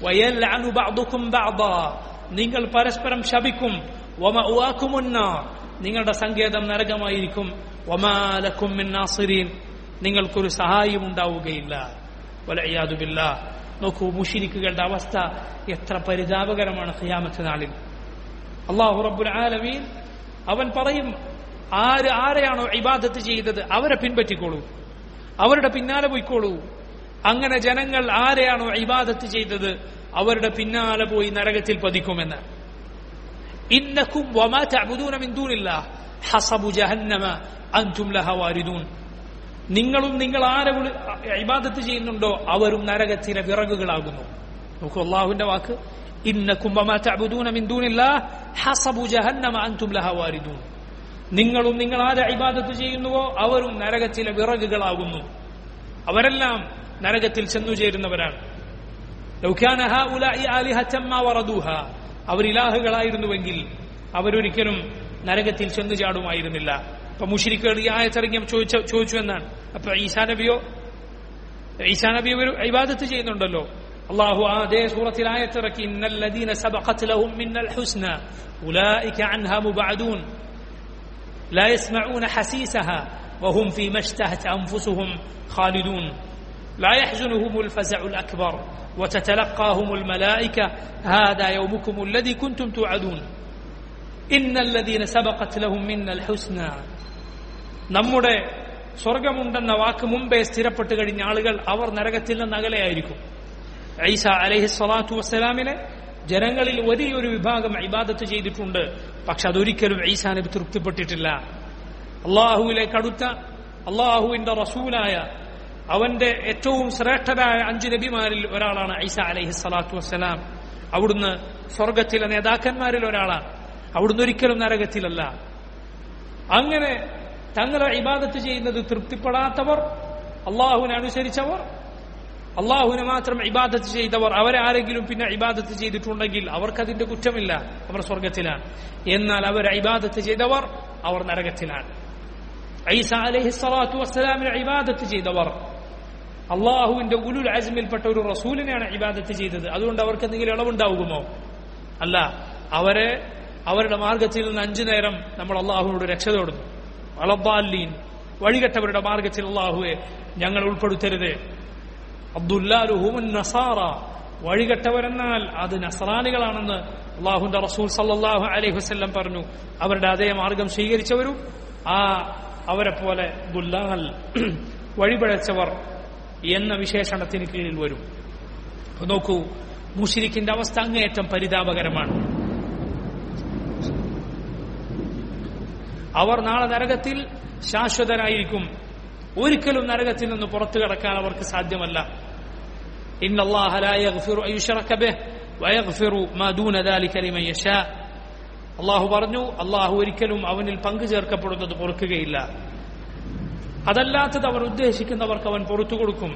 S1: നിങ്ങൾ പരസ്പരം ശപിക്കും നിങ്ങളുടെ സങ്കേതം നരകമായിരിക്കും ഒമാലക്കും നിങ്ങൾക്കൊരു സഹായം ഉണ്ടാവുകയില്ല വലയ്യാതുബില്ല നോക്കൂ മുഷിരിക്കുകളുടെ അവസ്ഥ എത്ര പരിതാപകരമാണ് ഖിയാമത്ത് നാളിൽ അള്ളാഹു റബ്ബുൽ ആലമീൻ അവൻ പറയും ആര് ആരെയാണോ ഇബാദത്ത് ചെയ്തത് അവരെ പിൻപറ്റിക്കോളൂ അവരുടെ പിന്നാലെ പോയിക്കോളൂ അങ്ങനെ ജനങ്ങൾ ആരെയാണോ ഇബാദത്ത് ചെയ്തത് അവരുടെ പിന്നാലെ പോയി നരകത്തിൽ പതിക്കുമെന്ന് ഇന്നക്കും വമാ തഅബുദൂന മിൻ ദൂനില്ലാഹ് ഹസബു ജഹന്നമ അൻതും ലഹ വാരിദൂൻ നിങ്ങളും നിങ്ങൾ ആരെ വിളി ഇബാദത്ത് ചെയ്യുന്നുണ്ടോ അവരും നരകത്തിലെ വിറകുകളാകുന്നു നോക്കൂ അള്ളാഹുവിന്റെ വാക്ക് ഇന്നക്കും വമാ തഅബുദൂന മിൻ ദൂനില്ലാഹ് ഹസബു ജഹന്നമ അൻതും ലഹ വാരിദൂൻ നിങ്ങളും നിങ്ങൾ ആരെ ഇബാദത്ത് ചെയ്യുന്നുവോ അവരും നരകത്തിലെ വിറകുകളാകുന്നു അവരെല്ലാം നരകത്തിൽ ചെന്നു ചേരുന്നവരാണ് അവർ ഇലാഹുകളായിരുന്നുവെങ്കിൽ അവരൊരിക്കലും നരകത്തിൽ ചെന്നു ചാടുമായിരുന്നില്ല അപ്പൊ മുഷിരിക്കുകൾ ഈ ആയത്തിറങ്ങിയ ചോദിച്ച ചോദിച്ചു എന്നാണ് അപ്പൊ ഈസാ നബിയോ ഈസാ നബി ഒരു ഇബാദത്ത് ചെയ്യുന്നുണ്ടല്ലോ അള്ളാഹു അതേ സൂറത്തിൽ ആയത്തിറക്കി ഇന്നല്ലദീന സബഖത് ലഹും മിന്നൽ ഹുസ്ന ഉലൈക അൻഹാ മുബഅദൂൻ لا يسمعون حسيسها وهم فيما اشتهت أنفسهم خالدون لا يحزنهم الفزع الأكبر وتتلقاهم الملائكة هذا يومكم الذي كنتم توعدون إن الذين سبقت لهم منا الحسنى നമ്മുടെ സ്വർഗമുണ്ടെന്ന വാക്ക് മുമ്പേ സ്ഥിരപ്പെട്ട് കഴിഞ്ഞ ആളുകൾ അവർ നരകത്തിൽ നിന്ന് അകലെയായിരിക്കും ഐസ അലഹി സ്വലാത്തു വസ്സലാമിനെ ജനങ്ങളിൽ വലിയൊരു വിഭാഗം ഇബാദത്ത് ചെയ്തിട്ടുണ്ട് പക്ഷെ അതൊരിക്കലും ഐസാ നബി തൃപ്തിപ്പെട്ടിട്ടില്ല അള്ളാഹുവിലേക്ക് അടുത്ത അള്ളാഹുവിന്റെ റസൂലായ അവന്റെ ഏറ്റവും ശ്രേഷ്ഠരായ അഞ്ച് നബിമാരിൽ ഒരാളാണ് ഐസ അലഹി സ്വലാത്തു വസ്സലാം അവിടുന്ന് സ്വർഗത്തിലെ നേതാക്കന്മാരിൽ ഒരാളാണ് അവിടുന്ന് ഒരിക്കലും നരകത്തിലല്ല അങ്ങനെ തങ്ങളെ ഇബാദത്ത് ചെയ്യുന്നത് തൃപ്തിപ്പെടാത്തവർ അള്ളാഹുവിനെ അനുസരിച്ചവർ അള്ളാഹുവിനെ മാത്രം ഇബാദത്ത് ചെയ്തവർ അവരെ ആരെങ്കിലും പിന്നെ ഇബാദത്ത് ചെയ്തിട്ടുണ്ടെങ്കിൽ അവർക്കതിന്റെ കുറ്റമില്ല അവർ സ്വർഗത്തിലാണ് എന്നാൽ അവർ ഇബാദത്ത് ചെയ്തവർ അവർ നരകത്തിലാണ് ഐസ അലഹി സ്വലാത്തു വസ്സലാമിനെ ഇബാദത്ത് ചെയ്തവർ അള്ളാഹുവിന്റെ ഉലുൽ അസ്മിൽപ്പെട്ട ഒരു റസൂലിനെയാണ് ഇബാദത്ത് ചെയ്തത് അതുകൊണ്ട് അവർക്ക് എന്തെങ്കിലും ഇളവുണ്ടാകുമോ അല്ല അവരെ അവരുടെ മാർഗത്തിൽ നിന്ന് അഞ്ചു നേരം നമ്മൾ അള്ളാഹുവിനോട് രക്ഷ തേടുന്നു അളബാലീൻ വഴികെട്ടവരുടെ മാർഗത്തിൽ അള്ളാഹുവെ ഞങ്ങൾ ഉൾപ്പെടുത്തരുത് അബ്ദുല്ലാലുഹുമുൻ നസാറ വഴികെട്ടവരെന്നാൽ അത് നസറാനികളാണെന്ന് അള്ളാഹുന്റെ റസൂൽ സല്ലാഹു അലൈഹി വസ്ല്ലം പറഞ്ഞു അവരുടെ അതേ മാർഗം സ്വീകരിച്ചവരും ആ അവരെ പോലെ ദുല്ലാൽ വഴിപഴച്ചവർ എന്ന വിശേഷണത്തിന് കീഴിൽ വരും നോക്കൂ മുഷിരിക്കിന്റെ അവസ്ഥ അങ്ങേയറ്റം പരിതാപകരമാണ് അവർ നാളെ നരകത്തിൽ ശാശ്വതരായിരിക്കും ഒരിക്കലും നരകത്തിൽ നിന്ന് പുറത്തു കിടക്കാൻ അവർക്ക് സാധ്യമല്ല അള്ളാഹു പറഞ്ഞു അള്ളാഹു ഒരിക്കലും അവനിൽ പങ്കു ചേർക്കപ്പെടുന്നത് പൊറുക്കുകയില്ല അതല്ലാത്തത് അവർ ഉദ്ദേശിക്കുന്നവർക്ക് അവൻ പുറത്തു കൊടുക്കും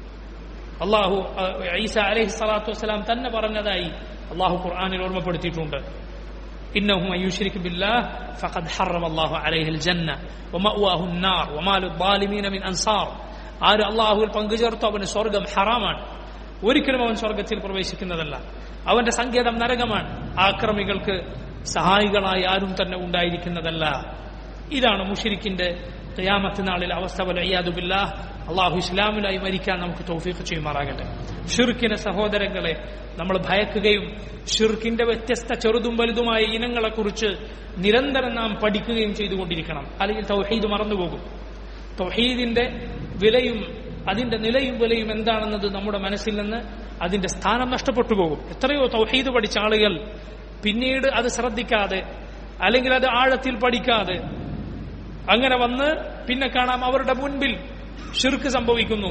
S1: അള്ളാഹു ഈസ അലഹി സ്വലാത്തു വസ്സലാം തന്നെ പറഞ്ഞതായി അള്ളാഹു ഖുർആാനിൽ ഓർമ്മപ്പെടുത്തിയിട്ടുണ്ട് إنه من يشرك بالله فقد حرم الله عليه الجنة ومأواه النار وما للظالمين من أنصار ആര് അള്ളാഹുവിൽ പങ്കുചേർത്തു അവന് സ്വർഗം ഹറാമാണ് ഒരിക്കലും അവൻ സ്വർഗത്തിൽ പ്രവേശിക്കുന്നതല്ല അവന്റെ സങ്കേതം നരകമാണ് ആക്രമികൾക്ക് സഹായികളായി ആരും തന്നെ ഉണ്ടായിരിക്കുന്നതല്ല ഇതാണ് മുഷിരിക്കിന്റെ ഖിയാമത്ത് നാളിൽ അവസ്ഥ വലയ്യാതുബില്ല അള്ളാഹു ഇസ്ലാമിലായി മരിക്കാൻ നമുക്ക് തൗഫീഖ് ചെയ്യുമാറാകട്ടെ ഷിർക്കിനെ സഹോദരങ്ങളെ നമ്മൾ ഭയക്കുകയും ഷിർക്കിന്റെ വ്യത്യസ്ത ചെറുതും വലുതുമായ ഇനങ്ങളെക്കുറിച്ച് നിരന്തരം നാം പഠിക്കുകയും ചെയ്തുകൊണ്ടിരിക്കണം അല്ലെങ്കിൽ തൗഹീദ് മറന്നുപോകും തൗഹീദിന്റെ വിലയും അതിന്റെ നിലയും വിലയും എന്താണെന്നത് നമ്മുടെ മനസ്സിൽ നിന്ന് അതിന്റെ സ്ഥാനം നഷ്ടപ്പെട്ടു പോകും എത്രയോ തൗഹീദ് പഠിച്ച ആളുകൾ പിന്നീട് അത് ശ്രദ്ധിക്കാതെ അല്ലെങ്കിൽ അത് ആഴത്തിൽ പഠിക്കാതെ അങ്ങനെ വന്ന് പിന്നെ കാണാം അവരുടെ മുൻപിൽ ഷിർക്ക് സംഭവിക്കുന്നു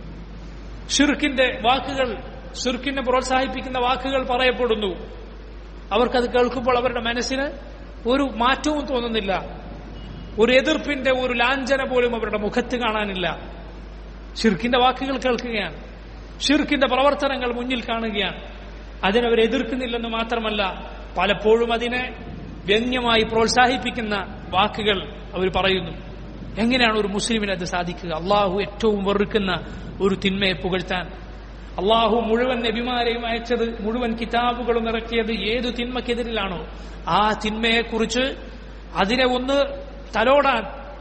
S1: ഷിർക്കിന്റെ വാക്കുകൾ ഷിർക്കിനെ പ്രോത്സാഹിപ്പിക്കുന്ന വാക്കുകൾ പറയപ്പെടുന്നു അവർക്കത് കേൾക്കുമ്പോൾ അവരുടെ മനസ്സിന് ഒരു മാറ്റവും തോന്നുന്നില്ല ഒരു എതിർപ്പിന്റെ ഒരു ലാഞ്ചന പോലും അവരുടെ മുഖത്ത് കാണാനില്ല ഷിർക്കിന്റെ വാക്കുകൾ കേൾക്കുകയാണ് ഷിർക്കിന്റെ പ്രവർത്തനങ്ങൾ മുന്നിൽ കാണുകയാണ് അതിനവർ എതിർക്കുന്നില്ലെന്ന് മാത്രമല്ല പലപ്പോഴും അതിനെ വ്യംഗ്യമായി പ്രോത്സാഹിപ്പിക്കുന്ന വാക്കുകൾ അവർ പറയുന്നു എങ്ങനെയാണ് ഒരു മുസ്ലിമിന് അത് സാധിക്കുക അള്ളാഹു ഏറ്റവും വെറുക്കുന്ന ഒരു തിന്മയെ പുകഴ്ത്താൻ അള്ളാഹു മുഴുവൻ നബിമാരെയും അയച്ചത് മുഴുവൻ കിതാബുകളും ഇറക്കിയത് ഏതു തിന്മക്കെതിരിലാണോ ആ തിന്മയെക്കുറിച്ച് അതിനെ ഒന്ന് തലോടാൻ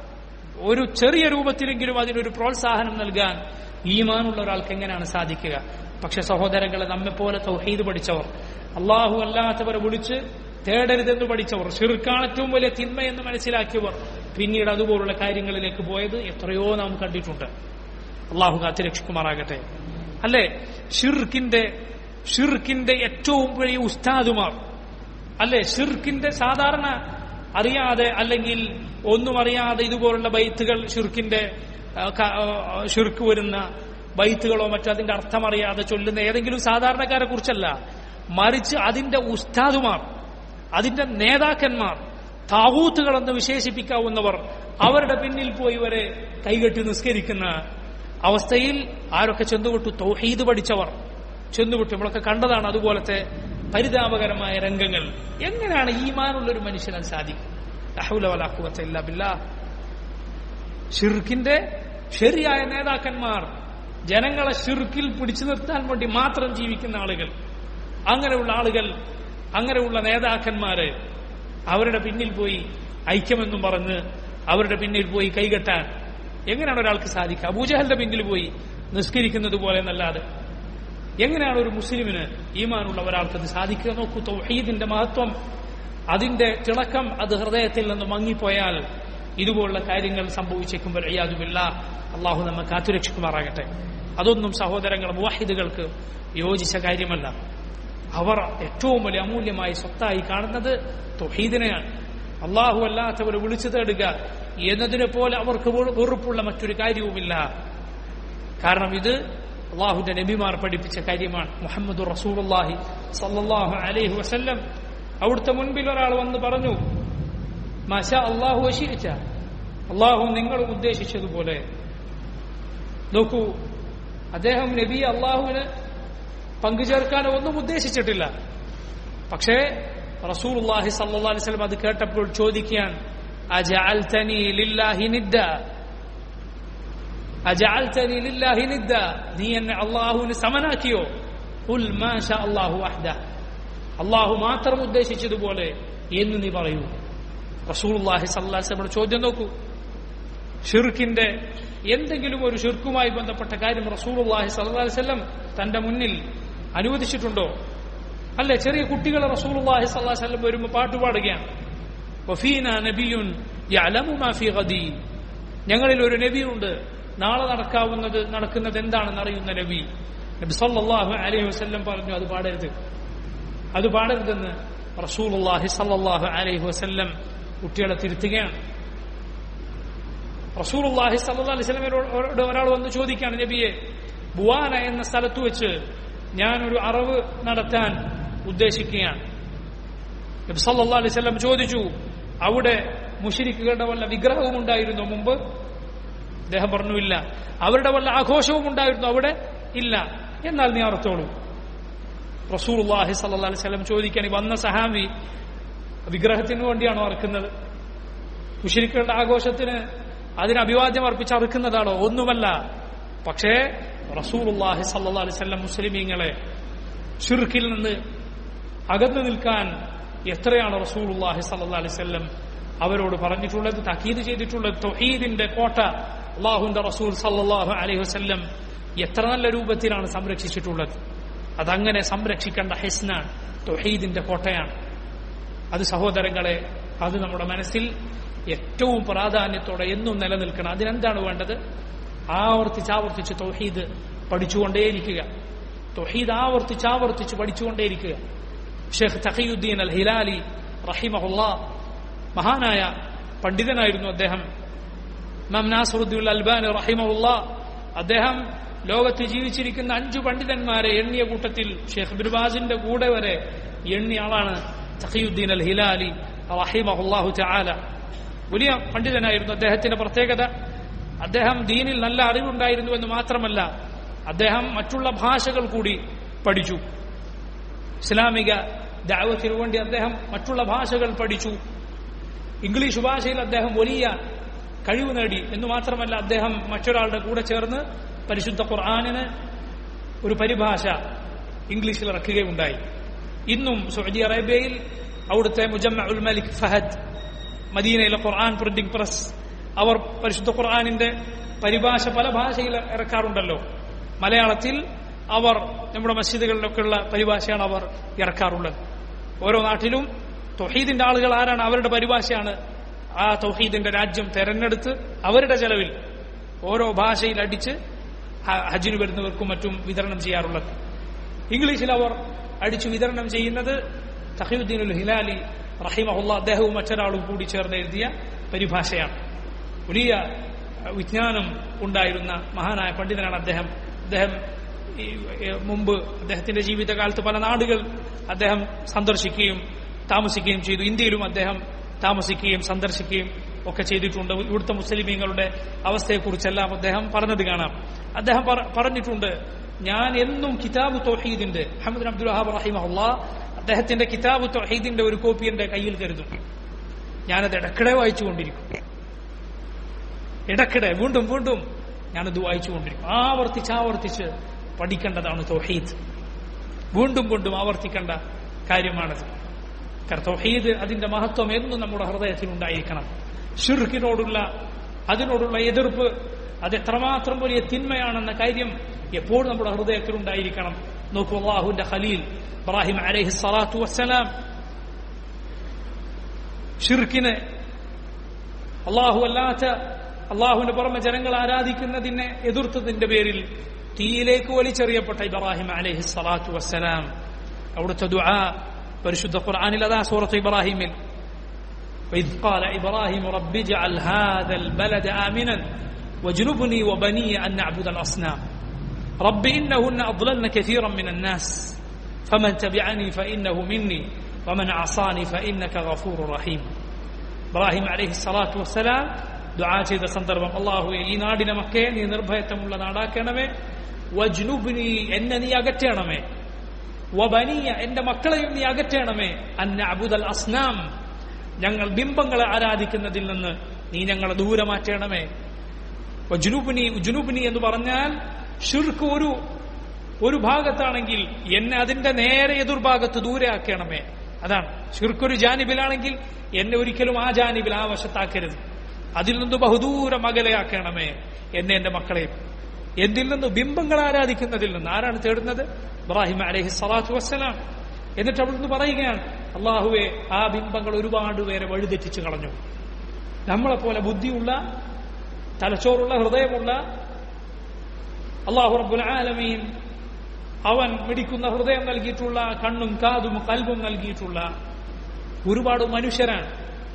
S1: ഒരു ചെറിയ രൂപത്തിലെങ്കിലും അതിനൊരു പ്രോത്സാഹനം നൽകാൻ ഈമാനുള്ള ഒരാൾക്ക് എങ്ങനെയാണ് സാധിക്കുക പക്ഷെ സഹോദരങ്ങളെ നമ്മെപ്പോലെ തൗഹീദ് പഠിച്ചവർ അള്ളാഹു അല്ലാത്തവരെ വിളിച്ച് തേടരുതെന്ന് പഠിച്ചവർ ഷിർക്കാണ് ഏറ്റവും വലിയ തിന്മയെന്ന് മനസ്സിലാക്കിയവർ പിന്നീട് അതുപോലുള്ള കാര്യങ്ങളിലേക്ക് പോയത് എത്രയോ നാം കണ്ടിട്ടുണ്ട് അള്ളാഹു കാത്തിരക്ഷിക്കുമാറാകട്ടെ അല്ലെ ഷിർക്കിന്റെ ഷിർക്കിന്റെ ഏറ്റവും വലിയ ഉസ്താദുമാർ അല്ലെ ഷിർക്കിന്റെ സാധാരണ അറിയാതെ അല്ലെങ്കിൽ ഒന്നും അറിയാതെ ഇതുപോലുള്ള ബൈത്തുകൾ ഷിർക്കിന്റെ ഷിർക്ക് വരുന്ന ബൈത്തുകളോ മറ്റോ അതിന്റെ അർത്ഥം അറിയാതെ ചൊല്ലുന്ന ഏതെങ്കിലും സാധാരണക്കാരെ കുറിച്ചല്ല മറിച്ച് അതിന്റെ ഉസ്താദുമാർ അതിന്റെ നേതാക്കന്മാർ താവൂത്തുകളെന്ന് വിശേഷിപ്പിക്കാവുന്നവർ അവരുടെ പിന്നിൽ പോയി വരെ കൈകെട്ടി നിസ്കരിക്കുന്ന അവസ്ഥയിൽ ആരൊക്കെ ചെന്നുവിട്ടു തൗഹീദ് പഠിച്ചവർ ചെന്നുവിട്ടു നമ്മളൊക്കെ കണ്ടതാണ് അതുപോലത്തെ പരിതാപകരമായ രംഗങ്ങൾ എങ്ങനെയാണ് ഈമാനുള്ള ഒരു മനുഷ്യൻ അത് സാധിക്കും ഷിർക്കിന്റെ ശരിയായ നേതാക്കന്മാർ ജനങ്ങളെ ഷിർക്കിൽ പിടിച്ചു നിർത്താൻ വേണ്ടി മാത്രം ജീവിക്കുന്ന ആളുകൾ അങ്ങനെയുള്ള ആളുകൾ അങ്ങനെയുള്ള നേതാക്കന്മാര് അവരുടെ പിന്നിൽ പോയി ഐക്യമെന്നും പറഞ്ഞ് അവരുടെ പിന്നിൽ പോയി കൈകെട്ടാൻ എങ്ങനെയാണ് ഒരാൾക്ക് സാധിക്കുക അബൂജഹലിന്റെ പിന്നിൽ പോയി നിസ്കരിക്കുന്നത് പോലെ എന്നല്ലാതെ എങ്ങനെയാണ് ഒരു മുസ്ലിമിന് ഈമാനുള്ള ഒരാൾക്ക് അത് സാധിക്കുക നോക്കൂ തൗഹീദിന്റെ മഹത്വം അതിന്റെ തിളക്കം അത് ഹൃദയത്തിൽ നിന്ന് മങ്ങിപ്പോയാൽ ഇതുപോലുള്ള കാര്യങ്ങൾ സംഭവിച്ചേക്കുമ്പോൾ അയ്യാതുമില്ല അള്ളാഹു നമ്മെ കാത്തുരക്ഷിക്കുമാറാകട്ടെ അതൊന്നും സഹോദരങ്ങൾ മുവാഹിദുകൾക്ക് യോജിച്ച കാര്യമല്ല അവർ ഏറ്റവും വലിയ അമൂല്യമായ സ്വത്തായി കാണുന്നത് തൊഹീദിനെയാണ് അള്ളാഹു അല്ലാത്തവരെ വിളിച്ചു തേടുക എന്നതിനെ പോലെ അവർക്ക് വെറു- വെറുപ്പുള്ള മറ്റൊരു കാര്യവുമില്ല കാരണം ഇത് അള്ളാഹുന്റെ നബിമാർ പഠിപ്പിച്ച കാര്യമാണ് മുഹമ്മദ് റസൂലുള്ളാഹി സല്ലല്ലാഹു അലൈഹി വസല്ലം അവിടുത്തെ മുൻപിൽ ഒരാൾ വന്ന് പറഞ്ഞു മാഷ അള്ളാഹു വശീരിച്ച അള്ളാഹു നിങ്ങളും ഉദ്ദേശിച്ചതുപോലെ നോക്കൂ അദ്ദേഹം നബി അള്ളാഹുവിന് പങ്കുചേർക്കാനോ ഒന്നും ഉദ്ദേശിച്ചിട്ടില്ല പക്ഷേ റസൂലുള്ളാഹി സല്ലല്ലാഹു അലൈഹി വസല്ലം അത് കേട്ടപ്പോൾ ചോദിക്കുകയാണ് അജഅൽതനി ലില്ലാഹി നിദ്ദ അജഅൽതനി ലില്ലാഹി നിദ്ദ നീ എന്നെ അള്ളാഹുവിന് സമനാക്കിയോ ഖുൽ മാ ഷാ അല്ലാഹു വഹ്ദ അള്ളാഹു മാത്രം ഉദ്ദേശിച്ചതുപോലെ എന്ന് നീ പറയൂ റസൂലുള്ളാഹി സല്ലല്ലാഹു അലൈഹി വസല്ലം ചോദ്യം നോക്കൂ ഷിർക്കിന്റെ എന്തെങ്കിലും ഒരു ഷിർക്കുമായി ബന്ധപ്പെട്ട കാര്യം റസൂലുള്ളാഹി സല്ലല്ലാഹു അലൈഹി വസല്ലം തന്റെ മുന്നിൽ അനുവദിച്ചിട്ടുണ്ടോ അല്ലെ ചെറിയ കുട്ടികളെ റസൂലുള്ളാഹി സല്ലല്ലാഹു അലൈഹി വസല്ലം വരുമ്പോൾ പാട്ട് പാടുകയാണ് വഫീന നബിയുൻ യഅലമു മാ ഫീ ഗദീ ഞങ്ങളിൽ ഒരു നബിയുണ്ട് നാളെ നടക്കാവുന്നത് നടക്കുന്നത് എന്താണെന്ന് അറിയുന്ന നബി നബി സല്ലല്ലാഹു അലൈഹി വസല്ലം പറഞ്ഞു അത് പാടരുത് അത് പാടരുതെന്ന് റസൂലുള്ളാഹി സല്ലല്ലാഹു അലൈഹി വസല്ലം കുട്ടികളെ തിരുത്തുകയാണ് റസൂലുള്ളാഹി സല്ലല്ലാഹു അലൈഹി വസല്ലമയോട് ഒരാൾ വന്ന് ചോദിക്കുകയാണ് നബിയെ ബുവാന എന്ന സ്ഥലത്ത് വെച്ച് ഞാനൊരു അറവ് നടത്താൻ ഉദ്ദേശിക്കുകയാണ് നബി സല്ലല്ലാഹു അലൈഹി വസല്ലം ചോദിച്ചു അവിടെ മുഷിരിക്കുകളുടെ വല്ല വിഗ്രഹവും ഉണ്ടായിരുന്നു മുമ്പ് അദ്ദേഹം പറഞ്ഞു ഇല്ല അവരുടെ വല്ല ആഘോഷവും ഉണ്ടായിരുന്നു അവിടെ ഇല്ല എന്നാൽ നീ അർത്ഥോളൂ റസൂലുള്ളാഹി സല്ലല്ലാഹു അലൈഹി വസല്ലം ചോദിക്കാൻ ഈ വന്ന സഹാബി വിഗ്രഹത്തിന് വേണ്ടിയാണോ അറക്കുന്നത് മുഷിരിക്കുകളുടെ ആഘോഷത്തിന് അതിന് അഭിവാദ്യം അർപ്പിച്ച് അറുക്കുന്നതാണോ ഒന്നുമല്ല പക്ഷേ റസൂലുള്ളാഹി സല്ലല്ലാഹു അലൈഹി വസല്ലം മുസ്ലിമീങ്ങളെ ഷിർക്കിൽ നിന്ന് അകന്നു നിൽക്കാൻ എത്രയാണ് റസൂലുള്ളാഹി സല്ലല്ലാഹു അലൈഹി വസല്ലം അവരോട് പറഞ്ഞിട്ടുള്ളത് തക്കീത് ചെയ്തിട്ടുള്ളത് തൊഹീദിന്റെ കോട്ട അള്ളാഹുന്റെ റസൂൽ സല്ലല്ലാഹു അലൈഹി വസല്ലം എത്ര നല്ല രൂപത്തിലാണ് സംരക്ഷിച്ചിട്ടുള്ളത് അതങ്ങനെ സംരക്ഷിക്കേണ്ട ഹിസ്നാണ് തൊഹീദിന്റെ കോട്ടയാണ് അത് സഹോദരങ്ങളെ അത് നമ്മുടെ മനസ്സിൽ ഏറ്റവും പ്രാധാന്യത്തോടെ എന്നും നിലനിൽക്കണം അതിനെന്താണ് വേണ്ടത് ആവർത്തിച്ച് ആവർത്തിച്ച് തൗഹീദ് പഠിച്ചുകൊണ്ടേയിരിക്കുക തൗഹീദ് ആവർത്തിച്ച് ആവർത്തിച്ച് പഠിച്ചുകൊണ്ടേയിരിക്കുക ഷെയ്ഖ് തഖിയുദ്ദീൻ അൽ ഹിലാലി റഹിമഹുല്ലാ മഹാനായ പണ്ഡിതനായിരുന്നു അദ്ദേഹം ഇമാം നാസറുദ്ദീൻ അൽബാനി റഹിമഹുല്ല അദ്ദേഹം ലോകത്ത് ജീവിച്ചിരിക്കുന്ന അഞ്ചു പണ്ഡിതന്മാരെ എണ്ണിയ കൂട്ടത്തിൽ ഷെയ്ഖ് ബിർബാസിന്റെ കൂടെ വരെ എണ്ണിയ ആളാണ് തഖിയുദ്ദീൻ അൽ ഹിലാലി റഹിമഹുല്ലാഹു ചാല വലിയ പണ്ഡിതനായിരുന്നു അദ്ദേഹത്തിന്റെ പ്രത്യേകത അദ്ദേഹം ദീനിൽ നല്ല അറിവുണ്ടായിരുന്നു എന്ന് മാത്രമല്ല അദ്ദേഹം മറ്റുള്ള ഭാഷകൾ കൂടി പഠിച്ചു ഇസ്ലാമിക ദാവത്തിനു വേണ്ടി അദ്ദേഹം മറ്റുള്ള ഭാഷകൾ പഠിച്ചു ഇംഗ്ലീഷ് ഭാഷയിൽ അദ്ദേഹം വലിയ കഴിവ് നേടി എന്ന് മാത്രമല്ല അദ്ദേഹം മറ്റൊരാളുടെ കൂടെ ചേർന്ന് പരിശുദ്ധ ഖുർആാനിന് ഒരു പരിഭാഷ ഇംഗ്ലീഷിൽ ഇറക്കുകയുണ്ടായി ഇന്നും സൗദി അറേബ്യയിൽ അവിടുത്തെ മുജമ്മ ഉൽ മലിക് ഫഹദ് മദീനയിലെ ഖുർആൻ പ്രിന്റിംഗ് പ്രസ് അവർ പരിശുദ്ധ ഖുർആാനിന്റെ പരിഭാഷ പല ഭാഷയിൽ ഇറക്കാറുണ്ടല്ലോ മലയാളത്തിൽ അവർ നമ്മുടെ മസ്ജിദുകളിലൊക്കെയുള്ള പരിഭാഷയാണ് അവർ ഇറക്കാറുള്ളത് ഓരോ നാട്ടിലും തൊഹീദിന്റെ ആളുകൾ ആരാണ് അവരുടെ പരിഭാഷയാണ് ആ തൗഹീദിന്റെ രാജ്യം തെരഞ്ഞെടുത്ത് അവരുടെ ചെലവിൽ ഓരോ ഭാഷയിൽ അടിച്ച് ഹ- ഹജ്ജിന് വരുന്നവർക്കും മറ്റും വിതരണം ചെയ്യാറുള്ളത് ഇംഗ്ലീഷിൽ അവർ അടിച്ചു വിതരണം ചെയ്യുന്നത് തഹീദ്ദീനുൽ ഹിലാലി റഹിമഹുല്ല അദ്ദേഹവും മറ്റൊരാളും കൂടി ചേർന്ന് എഴുതിയ പരിഭാഷയാണ് വലിയ അഹ്, വിജ്ഞാനം ഉണ്ടായിരുന്ന മഹാനായ പണ്ഡിതനാണ് അദ്ദേഹം അദ്ദേഹം ഈ, ഏ, മുമ്പ് അദ്ദേഹത്തിന്റെ ജീവിതകാലത്ത് പല നാടുകൾ അദ്ദേഹം സന്ദർശിക്കുകയും താമസിക്കുകയും ചെയ്തു ഇന്ത്യയിലും അദ്ദേഹം താമസിക്കുകയും സന്ദർശിക്കുകയും ഒക്കെ ചെയ്തിട്ടുണ്ട് ഇവിടുത്തെ മുസ്ലിമീങ്ങളുടെ അവസ്ഥയെക്കുറിച്ചെല്ലാം അദ്ദേഹം പറഞ്ഞത് കാണാം അദ്ദേഹം പറ- പറഞ്ഞിട്ടുണ്ട് ഞാൻ എന്നും കിതാബ് തൊഹീദിന്റെ അഹമ്മദ് അബ്ദുൽ വഹാബ് റഹിമഹുല്ല അദ്ദേഹത്തിന്റെ കിതാബ് തൊഹീദിന്റെ ഒരു കോപ്പി എന്റെ കയ്യിൽ കരുതും ഞാനത് ഇടക്കിടെ വായിച്ചുകൊണ്ടിരിക്കും ഇടക്കിടെ വീണ്ടും വീണ്ടും ഞാനത് വായിച്ചുകൊണ്ടിരിക്കും ആവർത്തിച്ച് ആവർത്തിച്ച് പഠിക്കേണ്ടതാണ് തൗഹീദ് വീണ്ടും വീണ്ടും ആവർത്തിക്കേണ്ട കാര്യമാണത് കാരണം തൗഹീദ് അതിന്റെ മഹത്വം എന്നും നമ്മുടെ ഹൃദയത്തിൽ ഉണ്ടായിരിക്കണം ഷിർക്കിനോടുള്ള അതിനോടുള്ള എതിർപ്പ് അത് എത്രമാത്രം വലിയ തിന്മയാണെന്ന കാര്യം എപ്പോഴും നമ്മുടെ ഹൃദയത്തിൽ ഉണ്ടായിരിക്കണം നോക്കൂ അള്ളാഹുവിന്റെ ഖലീൽ ഇബ്രാഹിം അലൈഹി സ്വലാത്തു വസ്സലാം ഷിർക്കിനെ അള്ളാഹു അല്ലാത്ത അള്ളാഹുവിന് പുറമെ ജനങ്ങൾ ആരാധിക്കുന്നതിനെ എതിർത്തതിന്റെ പേരിൽ തീയിലേക്ക് വലിച്ചെറിയപ്പെട്ട ഇബ്രാഹിം അലൈഹി സ്വലാത്തു വസ്സലാം അവിടുത്തെ ദുആ പരിശുദ്ധ ഖുർആനിൽ അതാ സൂറത്ത് ഇബ്രാഹിമിൽ وإذ قال إبراهيم رب اجعل هذا البلد آمنا واجنبني وبني أن نعبد الأصنام رب إنهن أضللن كثيرا من الناس فمن تبعني فإنه مني ومن عصاني فإنك غفور رحيم ഇബ്രാഹിം അലൈഹി സ്വലാത്തു വസ്സലാം ദുആ ചെയ്ത സന്ദർഭം അള്ളാഹു ഈ നാടിനെ മക്കയെ നീ നിർഭയത്വമുള്ള നാടാക്കണമേ വജ്നുബ്നി എന്നെ നീ അകറ്റണമേ വബനിയ എന്റെ മക്കളെയും നീ അകറ്റണമേ അന്ന അബുദൽ അസ്നാം ഞങ്ങൾ ബിംബങ്ങളെ ആരാധിക്കുന്നതിൽ നിന്ന് നീ ഞങ്ങളെ ദൂരെ മാറ്റണമേ ജുനൂബിനി ജുനൂബിനി എന്ന് പറഞ്ഞാൽ ഷിർക്ക് ഒരു ഒരു ഭാഗത്താണെങ്കിൽ എന്നെ അതിന്റെ നേരെ എതിർഭാഗത്ത് ദൂരെ ആക്കണമേ അതാണ് ഷിർക്കൊരു ജാനിബിലാണെങ്കിൽ എന്നെ ഒരിക്കലും ആ ജാനിബിൽ ആ വശത്താക്കരുത് അതിൽ നിന്ന് ബഹുദൂരം അകലെയാക്കണമേ എന്നെ എന്റെ മക്കളെയും എന്തിൽ നിന്ന് ബിംബങ്ങൾ ആരാധിക്കുന്നതിൽ നിന്ന് ആരാണ് തേടുന്നത് ഇബ്രാഹിം അലഹി സ്വലാത്തു വസ്സലാം എന്നിട്ട് അവിടുന്ന് പറയുകയാണ് അള്ളാഹുവെ ആ ബിംബങ്ങൾ ഒരുപാട് പേരെ വഴിതെറ്റിച്ചു കളഞ്ഞു നമ്മളെപ്പോലെ ബുദ്ധിയുള്ള തലച്ചോറുള്ള ഹൃദയമുള്ള അള്ളാഹു റബ്ബുൽ ആലമീൻ അവൻ മിടിക്കുന്ന ഹൃദയം നൽകിയിട്ടുള്ള കണ്ണും കാതും കൽബും നൽകിയിട്ടുള്ള ഒരുപാട് മനുഷ്യരാണ്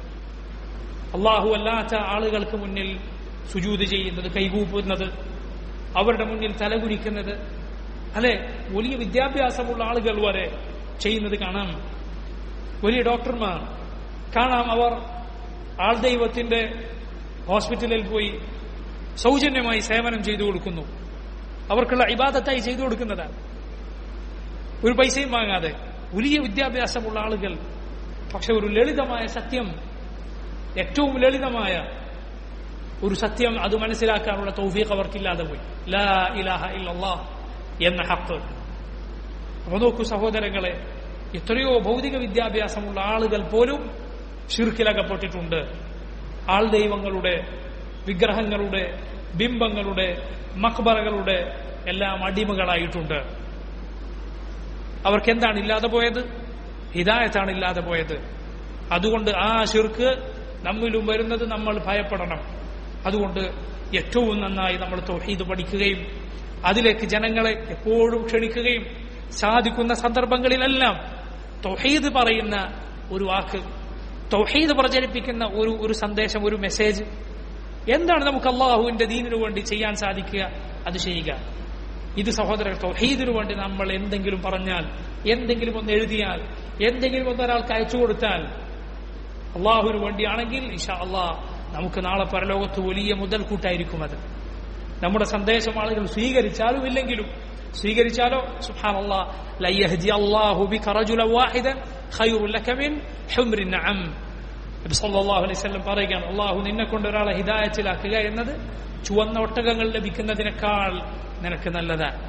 S1: അള്ളാഹു അല്ലാത്ത ആളുകൾക്ക് മുന്നിൽ സുജൂത് ചെയ്യുന്നത് കൈകൂപ്പുന്നത് അവരുടെ മുന്നിൽ തലകുനിക്കുന്നത് അല്ലെ വലിയ വിദ്യാഭ്യാസമുള്ള ആളുകൾ വരെ ചെയ്യുന്നത് കാണാം വലിയ ഡോക്ടർമാർ കാണാം അവർ ആൾദൈവത്തിന്റെ ഹോസ്പിറ്റലിൽ പോയി സൗജന്യമായി സേവനം ചെയ്തു കൊടുക്കുന്നു അവർക്കുള്ള ഇബാദത്തായി ചെയ്തു കൊടുക്കുന്നതാണ് ഒരു പൈസയും വാങ്ങാതെ വലിയ വിദ്യാഭ്യാസമുള്ള ആളുകൾ പക്ഷെ ഒരു ലളിതമായ സത്യം ഏറ്റവും ലളിതമായ ഒരു സത്യം അത് മനസ്സിലാക്കാനുള്ള തൗഫീഖ് അവർക്കില്ലാതെ പോയി ലാ ഇലാഹ ഇല്ലല്ലാഹ് എന്ന ഹക്ക് അപ്പൊ നോക്കൂ സഹോദരങ്ങളെ എത്രയോ ഭൗതിക വിദ്യാഭ്യാസമുള്ള ആളുകൾ പോലും ഷിർക്കിലകപ്പെട്ടിട്ടുണ്ട് ആൾ ദൈവങ്ങളുടെ വിഗ്രഹങ്ങളുടെ ബിംബങ്ങളുടെ മക്ബറകളുടെ എല്ലാം അടിമകളായിട്ടുണ്ട് അവർക്ക് എന്താണ് ഇല്ലാതെ പോയത് ഹിദായത്താണ് ഇല്ലാതെ പോയത് അതുകൊണ്ട് ആ ഷിർക്ക് നമ്മിലും വരുന്നത് നമ്മൾ ഭയപ്പെടണം അതുകൊണ്ട് ഏറ്റവും നന്നായി നമ്മൾ തൗഹീദ് പഠിക്കുകയും അതിലേക്ക് ജനങ്ങളെ എപ്പോഴും ക്ഷണിക്കുകയും സാധിക്കുന്ന സന്ദർഭങ്ങളിലെല്ലാം തൗഹീദ് പറയുന്ന ഒരു വാക്ക് തൗഹീദ് പ്രചരിപ്പിക്കുന്ന ഒരു ഒരു സന്ദേശം ഒരു മെസ്സേജ് എന്താണ് നമുക്ക് അള്ളാഹുവിന്റെ ദീനിനു വേണ്ടി ചെയ്യാൻ സാധിക്കുക അത് ചെയ്യുക ഇത് സഹോദരർ തൗഹീദിനു വേണ്ടി നമ്മൾ എന്തെങ്കിലും പറഞ്ഞാൽ എന്തെങ്കിലും ഒന്ന് എഴുതിയാൽ എന്തെങ്കിലും ഒന്ന് ഒരാൾക്ക് അയച്ചു കൊടുത്താൽ അള്ളാഹുവിന് വേണ്ടിയാണെങ്കിൽ ഇഷാ അള്ളാഹ് നമുക്ക് നാളെ പരലോകത്ത് വലിയ മുതൽക്കൂട്ടായിരിക്കും അത് നമ്മുടെ സന്ദേശം ആളുകൾ സ്വീകരിച്ചാലും ഇല്ലെങ്കിലും സ്വീകരിച്ചാലോ സുഹാൻ അള്ളാഹു പറയുകയാണ് അള്ളാഹു നിന്നെ കൊണ്ട് ഒരാളെ ഹിദായത്തിലാക്കുക എന്നത് ചുവന്ന ഒട്ടകങ്ങൾ ലഭിക്കുന്നതിനേക്കാൾ നിനക്ക് നല്ലതാണ്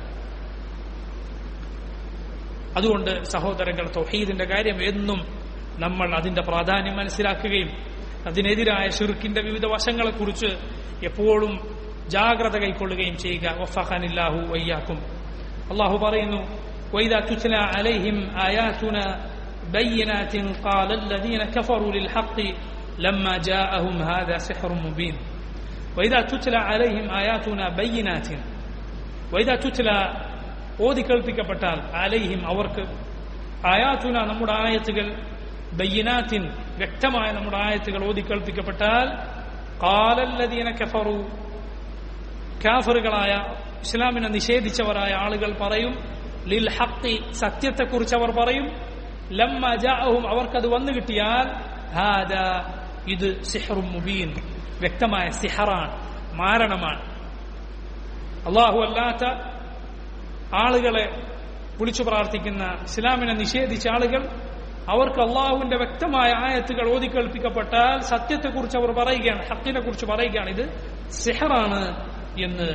S1: അതുകൊണ്ട് സഹോദരങ്ങൾ തൗഹീദിന്റെ കാര്യം എന്നും നമ്മൾ അതിന്റെ പ്രാധാന്യം മനസ്സിലാക്കുകയും അതിനെതിരായ ഷിർക്കിന്റെ വിവിധ വശങ്ങളെക്കുറിച്ച് എപ്പോഴും ജാഗ്രത കൈക്കൊള്ളുകയും ചെയ്യുക വഫഖനില്ലാഹു വയ്യാക്കും അള്ളാഹു പറയുന്നു وإذا تتلى عليهم آياتنا بينات قال الذين كفروا للحق لما جاءهم هذا سحر مبين وإذا تتلى عليهم آياتنا بينات وإذا تتلى ഓതി കേൾപ്പിക്കപ്പെട്ടാൽ അലൈഹിം അവർക്ക് ആയാത്തുന നമ്മുടെ ആയത്തുകൾ ബയ്യനാത്തിൻ വ്യക്തമായ നമ്മുടെ ആയത്തുകൾ ഓതി കേൾപ്പിക്കപ്പെട്ടാൽ കാലല്ലദീന കഫറു കാഫറുകളായ ഇസ്ലാമിനെ നിഷേധിച്ചവരായ ആളുകൾ പറയും ലിൽ ഹക്കി സത്യത്തെക്കുറിച്ച് അവർ പറയും ലമ്മ ജാഅഹും അവർക്കത് വന്നു കിട്ടിയാൽ ഹാദ ഇത് സിഹറും മുബീൻ വ്യക്തമായ സിഹറാണ് മാരണമാണ് അള്ളാഹു അല്ലാത്ത ആളുകളെ വിളിച്ചു പ്രാർത്ഥിക്കുന്ന ഇസ്ലാമിനെ നിഷേധിച്ച ആളുകൾ അവർക്ക് അള്ളാഹുവിന്റെ വ്യക്തമായ ആയത്തുകൾ ഓതിക്കേൾപ്പിക്കപ്പെട്ടാൽ സത്യത്തെക്കുറിച്ച് അവർ പറയുകയാണ് ഹക്കിനെ കുറിച്ച് പറയുകയാണ് ഇത് സിഹറാണ് എന്ന്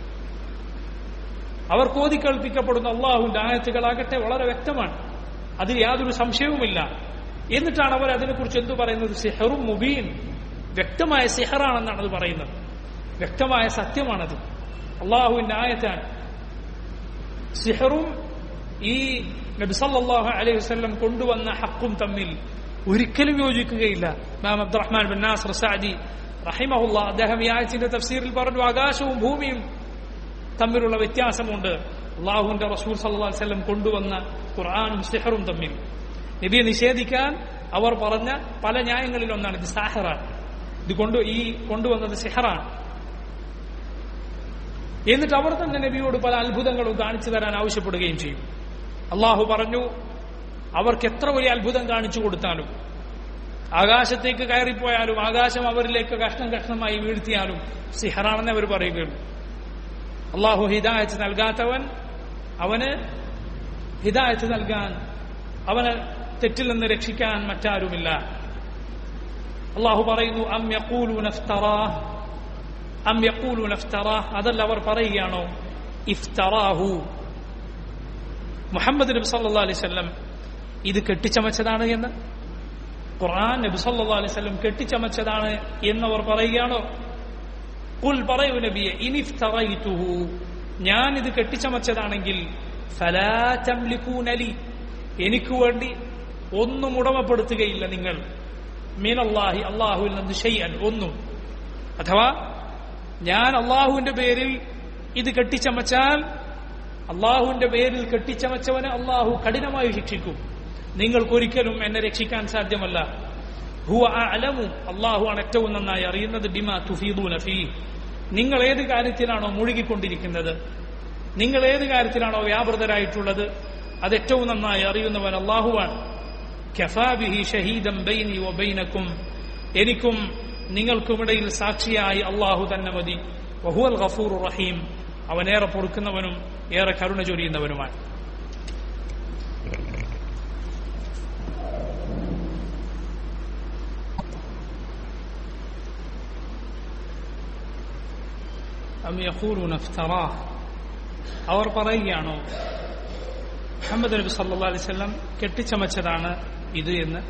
S1: അവർക്ക് ഓതിക്കേൾപ്പിക്കപ്പെടുന്ന അള്ളാഹുവിന്റെ ആയത്തുകളാകട്ടെ വളരെ വ്യക്തമാണ് അതിൽ യാതൊരു സംശയവുമില്ല എന്നിട്ടാണ് അവർ അതിനെക്കുറിച്ച് എന്തു പറയുന്നത് സിഹറും മുബീൻ വ്യക്തമായ സിഹറാണെന്നാണ് അത് പറയുന്നത് വ്യക്തമായ സത്യമാണത് അള്ളാഹുവിന്റെ ആയത്താണ് സിഹറും ഈ നബി സല്ലല്ലാഹു അലൈഹി വസല്ലം കൊണ്ടുവന്ന ഹക്കും തമ്മിൽ ഒരിക്കലും യോജിക്കുകയില്ല മാം അബ്ദുറഹ്മാൻ ബിൻ നാസർ സഅദി റഹിമഹുല്ല അദ്ദേഹം ഈ ആയത്തിന്റെ തഫ്സീറിൽ പറഞ്ഞു ആകാശവും ഭൂമിയും തമ്മിലുള്ള വ്യത്യാസമുണ്ട് അള്ളാഹുവിന്റെ റസൂൽ സല്ലല്ലാഹു അലൈഹി വസല്ലം കൊണ്ടുവന്ന ഖുർആനും സിഹറും തമ്മിൽ നബിയെ നിഷേധിക്കാൻ അവർ പറഞ്ഞ പല ന്യായങ്ങളിൽ ഒന്നാണ് ഇത് സാഹറാണ് ഇത് കൊണ്ട് ഈ കൊണ്ടുവന്നത് സിഹറാണ് എന്നിട്ട് അവർ തന്നെ നബിയോട് പല അത്ഭുതങ്ങളും കാണിച്ചു തരാൻ ആവശ്യപ്പെടുകയും ചെയ്യും അള്ളാഹു പറഞ്ഞു അവർക്ക് എത്ര വലിയ അത്ഭുതം കാണിച്ചു കൊടുത്താലും ആകാശത്തേക്ക് കയറിപ്പോയാലും ആകാശം അവരിലേക്ക് കഷ്ണം കഷ്ണമായി വീഴ്ത്തിയാലും സിഹറാണെന്ന് അവർ പറയുകയുള്ളൂ അള്ളാഹു ഹിദായത്ത് നൽകാത്തവൻ അവന് ഹിദായത്ത് നൽകാൻ അവന് തെറ്റിൽ നിന്ന് രക്ഷിക്കാൻ മറ്റാരുമില്ല അള്ളാഹു പറയുന്നു അം യഖൂലു നഫ്തറാഹ് അം യഖൂലു നഫ്തറാഹ് അതല്ല അവർ പറയുകയാണോ ഇഫ്തറാഹു മുഹമ്മദ് നബി സല്ലല്ലാഹു അലൈഹി വസല്ലം ഇത് കെട്ടിച്ചമച്ചതാണ് എന്ന് ഖുർആൻ നബി സല്ലല്ലാഹു അലൈഹി വസല്ലം കെട്ടിച്ചമച്ചതാണ് എന്നവർ പറയുകയാണോ കുൽ പറയൂ നബിയെ ഇനിഫ്തറൈതുഹു ഞാൻ ഇത് കെട്ടിച്ചമച്ചതാണെങ്കിൽ ഫലാ തംലികൂന ലി എനിക്ക് വേണ്ടി ഒന്നും ഉടമപ്പെടുത്തുകയില്ല നിങ്ങൾ മീനല്ലാഹി അള്ളാഹുവിൽ നിന്ന് ഷെയ്യൻ ഒന്നും അഥവാ ഞാൻ അള്ളാഹുവിന്റെ പേരിൽ ഇത് കെട്ടിച്ചമച്ചാൽ അള്ളാഹുവിന്റെ പേരിൽ കെട്ടിച്ചമച്ചവന് അള്ളാഹു കഠിനമായി ശിക്ഷിക്കും നിങ്ങൾക്കൊരിക്കലും എന്നെ രക്ഷിക്കാൻ സാധ്യമല്ല ഹുവ അലമു അള്ളാഹുവാണ് ഏറ്റവും നന്നായി അറിയുന്നത് ബിമാ തുഫീദൂന ഫീ നിങ്ങൾ ഏത് കാര്യത്തിലാണോ മുഴുകിക്കൊണ്ടിരിക്കുന്നത് നിങ്ങൾ ഏത് കാര്യത്തിലാണോ വ്യാപൃതരായിട്ടുള്ളത് അത് ഏറ്റവും നന്നായി അറിയുന്നവൻ അള്ളാഹുവാണ് കഫാബിഹി ഷഹീദം ബൈനി വബൈനക്കും എനിക്കും നിങ്ങൾക്കുമിടയിൽ സാക്ഷിയായി അള്ളാഹു തന്നെ മതി വഹുവൽ ഗഫൂർ റഹീം അവൻ ഏറെ പൊറുക്കുന്നവനും ഏറെ കരുണ ചൊരിയുന്നവനുമാണ് അം യഖൂലൂന ഇഫ്തറാഹ് അവർ പറയുകയാണോ മുഹമ്മദ് നബി സല്ലല്ലാഹു അലൈഹി വസല്ലം കെട്ടിച്ചമച്ചതാണ് ഇത് എന്ന്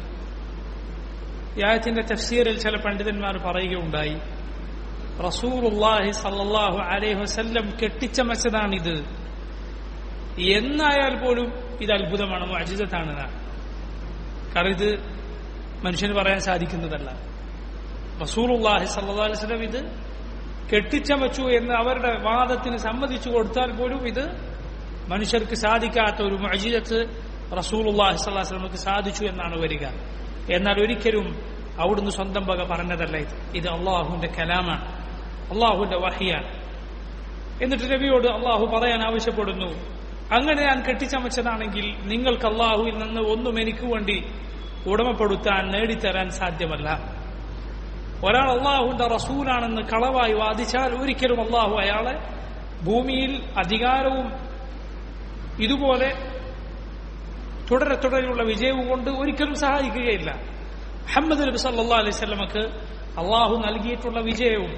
S1: ഈ ആയത്തിന്റെ തഫ്സീറിൽ ചില പണ്ഡിതന്മാർ പറയുകയുണ്ടായി റസൂലുള്ളാഹി സല്ലല്ലാഹു അലൈഹി വസല്ലം കെട്ടിച്ചമച്ചതാണിത് എന്നായാൽ പോലും ഇത് അത്ഭുതമാണ് അജിതത്താണ് കാരണം ഇത് മനുഷ്യന് പറയാൻ സാധിക്കുന്നതല്ല റസൂലുള്ളാഹി സല്ലല്ലാഹു അലൈഹി വസല്ലം ഇത് കെട്ടിച്ചമച്ചു എന്ന് അവരുടെ വാദത്തിന് സമ്മതിച്ചു കൊടുത്താൽ പോലും ഇത് മനുഷ്യർക്ക് സാധിക്കാത്ത ഒരു മജിദത്ത് റസൂലുള്ളാഹി സ്വല്ലല്ലാഹു അലൈഹി വസല്ലമക്ക് സാധിച്ചു എന്നാണ് വരിക എന്നാൽ ഒരിക്കലും അവിടുന്ന് സ്വന്തം വക പറഞ്ഞതല്ല ഇത് ഇത് അള്ളാഹുവിന്റെ കലാമാണ് അള്ളാഹുവിന്റെ വഹിയാണ് എന്നിട്ട് നബിയോട് അള്ളാഹു പറയാൻ ആവശ്യപ്പെടുന്നു അങ്ങനെ ഞാൻ കെട്ടിച്ചമച്ചതാണെങ്കിൽ നിങ്ങൾക്ക് അള്ളാഹുവിൽ നിന്ന് ഒന്നും എനിക്ക് വേണ്ടി ഉടമപ്പെടുത്താൻ നേടിത്തരാൻ സാധ്യമല്ല ഒരാൾ അള്ളാഹുവിന്റെ റസൂലാണെന്ന് കളവായി വാദിച്ചാൽ ഒരിക്കലും അള്ളാഹു അയാളെ ഭൂമിയിൽ അധികാരവും ഇതുപോലെ തുടരെ തുടരെയുള്ള വിജയവും കൊണ്ട് ഒരിക്കലും സഹായിക്കുകയില്ല മുഹമ്മദ് നബി സല്ലാ അലൈഹി സ്വലമക്ക് അള്ളാഹു നൽകിയിട്ടുള്ള വിജയവും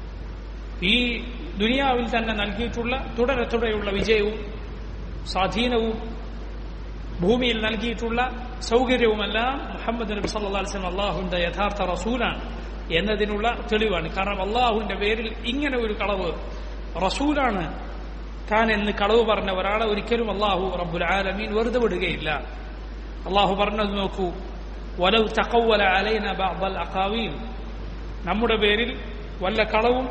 S1: ഈ ദുനിയാവിൽ തന്നെ നൽകിയിട്ടുള്ള തുടരെ തുടരെയുള്ള വിജയവും സ്വാധീനവും ഭൂമിയിൽ നൽകിയിട്ടുള്ള സൗകര്യവുമെല്ലാം മുഹമ്മദ് നബി സല്ലാ അലൈഹി സ്വലം അള്ളാഹുവിന്റെ യഥാർത്ഥ റസൂലാണ് എന്നതിനുള്ള തെളിവാണ് കാരണം അള്ളാഹുവിന്റെ പേരിൽ ഇങ്ങനെ ഒരു കളവ് റസൂലാണ് താൻ എന്ന് കളവ് പറഞ്ഞ ഒരാളെ ഒരിക്കലും അള്ളാഹു റബ്ബുൽ ആലമീൻ വെറുതെ വിടുകയില്ല അള്ളാഹു പറഞ്ഞത് നോക്കൂ വലൗ തക്കവല അലൈന ബഅദൽ അഖാവീൽ നമ്മുടെ പേരിൽ വല്ല കളവും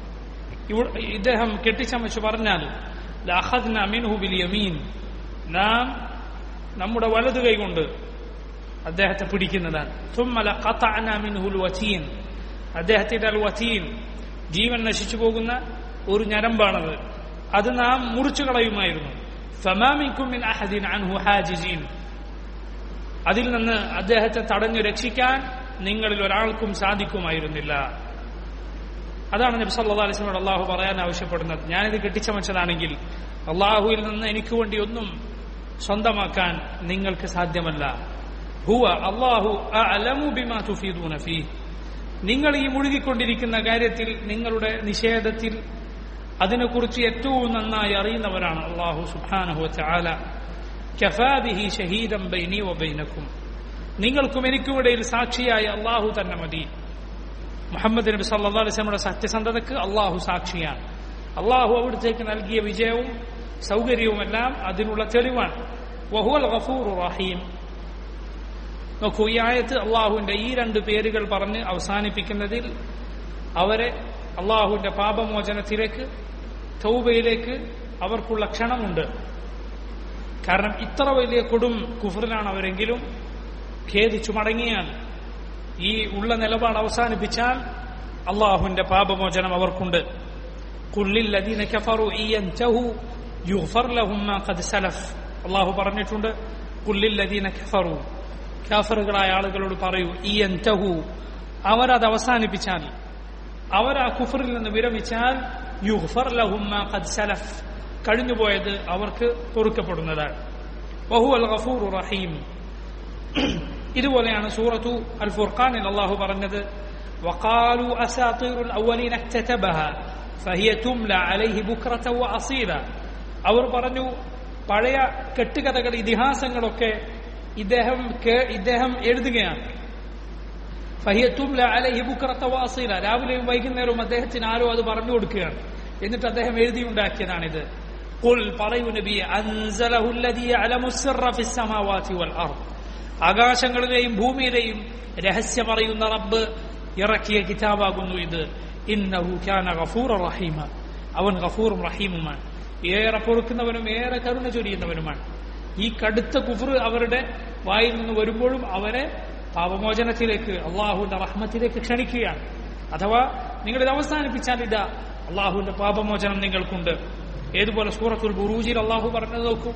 S1: ഇദ്ദേഹം കെട്ടിച്ചമച്ച് പറഞ്ഞാൽ ലഅഖദ്ന മിൻഹു ബിൽ യമീൻ നാം നമ്മുടെ വലതു കൈകൊണ്ട് അദ്ദേഹത്തെ പിടിക്കുന്നതാണ് ثم لقطعنا منه الوتين അദ്ദേഹത്തിന്റെ അൽ വതീൻ ജീവൻ നശിച്ചു പോകുന്ന ഒരു ഞരമ്പാണത് അത് നാം മുറിച്ചു കളയുമായിരുന്നു ഫമാമിക്കും മിൻ അഹദിൻ അൻഹു ഹാജിജീൻ അതിൽ നിന്ന് അദ്ദേഹത്തെ തടഞ്ഞു രക്ഷിക്കാൻ നിങ്ങളിൽ ഒരാൾക്കും സാധിക്കുമായിരുന്നില്ല അതാണ് നബി സല്ലല്ലാഹു അലൈഹി വസല്ലം അള്ളാഹു പറയാൻ ആവശ്യപ്പെടുന്നത് ഞാനിത് കെട്ടിച്ചമച്ചതാണെങ്കിൽ അള്ളാഹുവിൽ നിന്ന് എനിക്ക് വേണ്ടി ഒന്നും സ്വന്തമാക്കാൻ നിങ്ങൾക്ക് സാധ്യമല്ല ഹുവ അള്ളാഹു അലമു ബിമാ തുഫീദൂന ഫീ നിങ്ങൾ ഈ മുഴുകിക്കൊണ്ടിരിക്കുന്ന കാര്യത്തിൽ നിങ്ങളുടെ നിഷേധത്തിൽ അതിനെക്കുറിച്ച് ഏറ്റവും നന്നായി അറിയുന്നവരാണ് അള്ളാഹു സുബ്ഹാനഹു വതആല കഫാബിഹി ഷഹീദം ബൈനി വബൈനക്കും നിങ്ങൾക്കും എനിക്കും ഇടയിൽ സാക്ഷിയായ അള്ളാഹു തന്നെ മതി മുഹമ്മദ് നബി സല്ലാ അലിസ്ലമിയുടെ സത്യസന്ധതയ്ക്ക് അള്ളാഹു സാക്ഷിയാണ് അള്ളാഹു അവിടത്തേക്ക് നൽകിയ വിജയവും സൗകര്യവുമെല്ലാം അതിനുള്ള തെളിവാണ് വഹുവൽ ഗഫൂർ റഹീം നോക്കൂ ഈ ആയത്ത് അള്ളാഹുവിന്റെ ഈ രണ്ട് പേരുകൾ പറഞ്ഞ് അവസാനിപ്പിക്കുന്നതിൽ അവരെ അള്ളാഹുവിന്റെ പാപമോചനത്തിലേക്ക് തൗബയിലേക്ക് അവർക്കുള്ള ക്ഷണമുണ്ട് കാരണം ഇത്ര വലിയ കൊടും കുഫറിലാണ് അവരെങ്കിലും ഖേദിച്ചു മടങ്ങിയാൽ ഈ ഉള്ള നിലപാട് അവസാനിപ്പിച്ചാൽ അള്ളാഹുവിന്റെ പാപമോചനം അവർക്കുണ്ട് കുല്ലില്ലദീന കഫറു ഇയൻതഹു യുഗ്ഫർ ലഹും മാ ഖദ് സലഫ് അള്ളാഹു പറഞ്ഞിട്ടുണ്ട് കുല്ലില്ലദീന കഫറു കാഫറുകളായ ആളുകളോട് പറയൂ ഇയൻതഹു അവരത് അവസാനിപ്പിച്ചാൽ അവർ ആ കുഫറിൽ നിന്ന് വിരമിച്ചാൽ യുഗ്ഫർ ലഹും മാ ഖദ് സലഫ് കഴിഞ്ഞുപോയത് അവർക്ക് പൊറുക്കപ്പെടുന്നതാണ് വഹു അൽ ഗഫൂർ റഹീം ഇതുപോലെയാണ് സൂറത്തു അൽ ഫുർഖാനിൽ അള്ളാഹു പറഞ്ഞത് وقالوا أساطير الأولين اكتتبها فهي تملى عليه بكرة وأصيلا അവർ പറഞ്ഞു പഴയ കെട്ടുകഥകൾ ഇതിഹാസങ്ങളൊക്കെ ഇദ്ദേഹം ഇദ്ദേഹം എഴുതുകയാണ് ഫഹിയത്തുംല അലഹി ബുക്രത്ത വാസീല രാവിലെയും വൈകുന്നേരവും അദ്ദേഹത്തിന് ആരോ അത് പറഞ്ഞു കൊടുക്കുകയാണ് എന്നിട്ട് അദ്ദേഹം എഴുതിയുണ്ടാക്കിയതാണിത് قل പറയൂ നബി അൻസലഹു الذي يعلم السر في السماوات والارض ആകാശങ്ങളിലെയും ഭൂമിയിലെയും രഹസ്യമറിയുന്ന റബ്ബ് ഇറക്കിയ കിതാബാകുന്നു ഇത് ഇന്നഹു കാന ഗഫൂറ റഹീമ അവൻ ഗഫൂറും റഹീമുമാണ് ഏറെ പൊറുക്കുന്നവനും ഏറെ കരുണ ചൊരിയുന്നവനുമാണ് ഈ കടുത്ത കുഫർ അവരുടെ വായിൽ നിന്ന് വരുമ്പോഴും അവരെ പാപമോചനത്തിലേക്ക് അള്ളാഹുവിന്റെ റഹ്മത്തിലേക്ക് ക്ഷണിക്കുകയാണ് അഥവാ നിങ്ങളിത് അവസാനിപ്പിച്ചാൽ ഇതാ അള്ളാഹുവിന്റെ പാപമോചനം നിങ്ങൾക്കുണ്ട് ഏതുപോലെ സൂറത്തുൽ ബുറൂജിൽ അള്ളാഹു പറഞ്ഞത് നോക്കൂ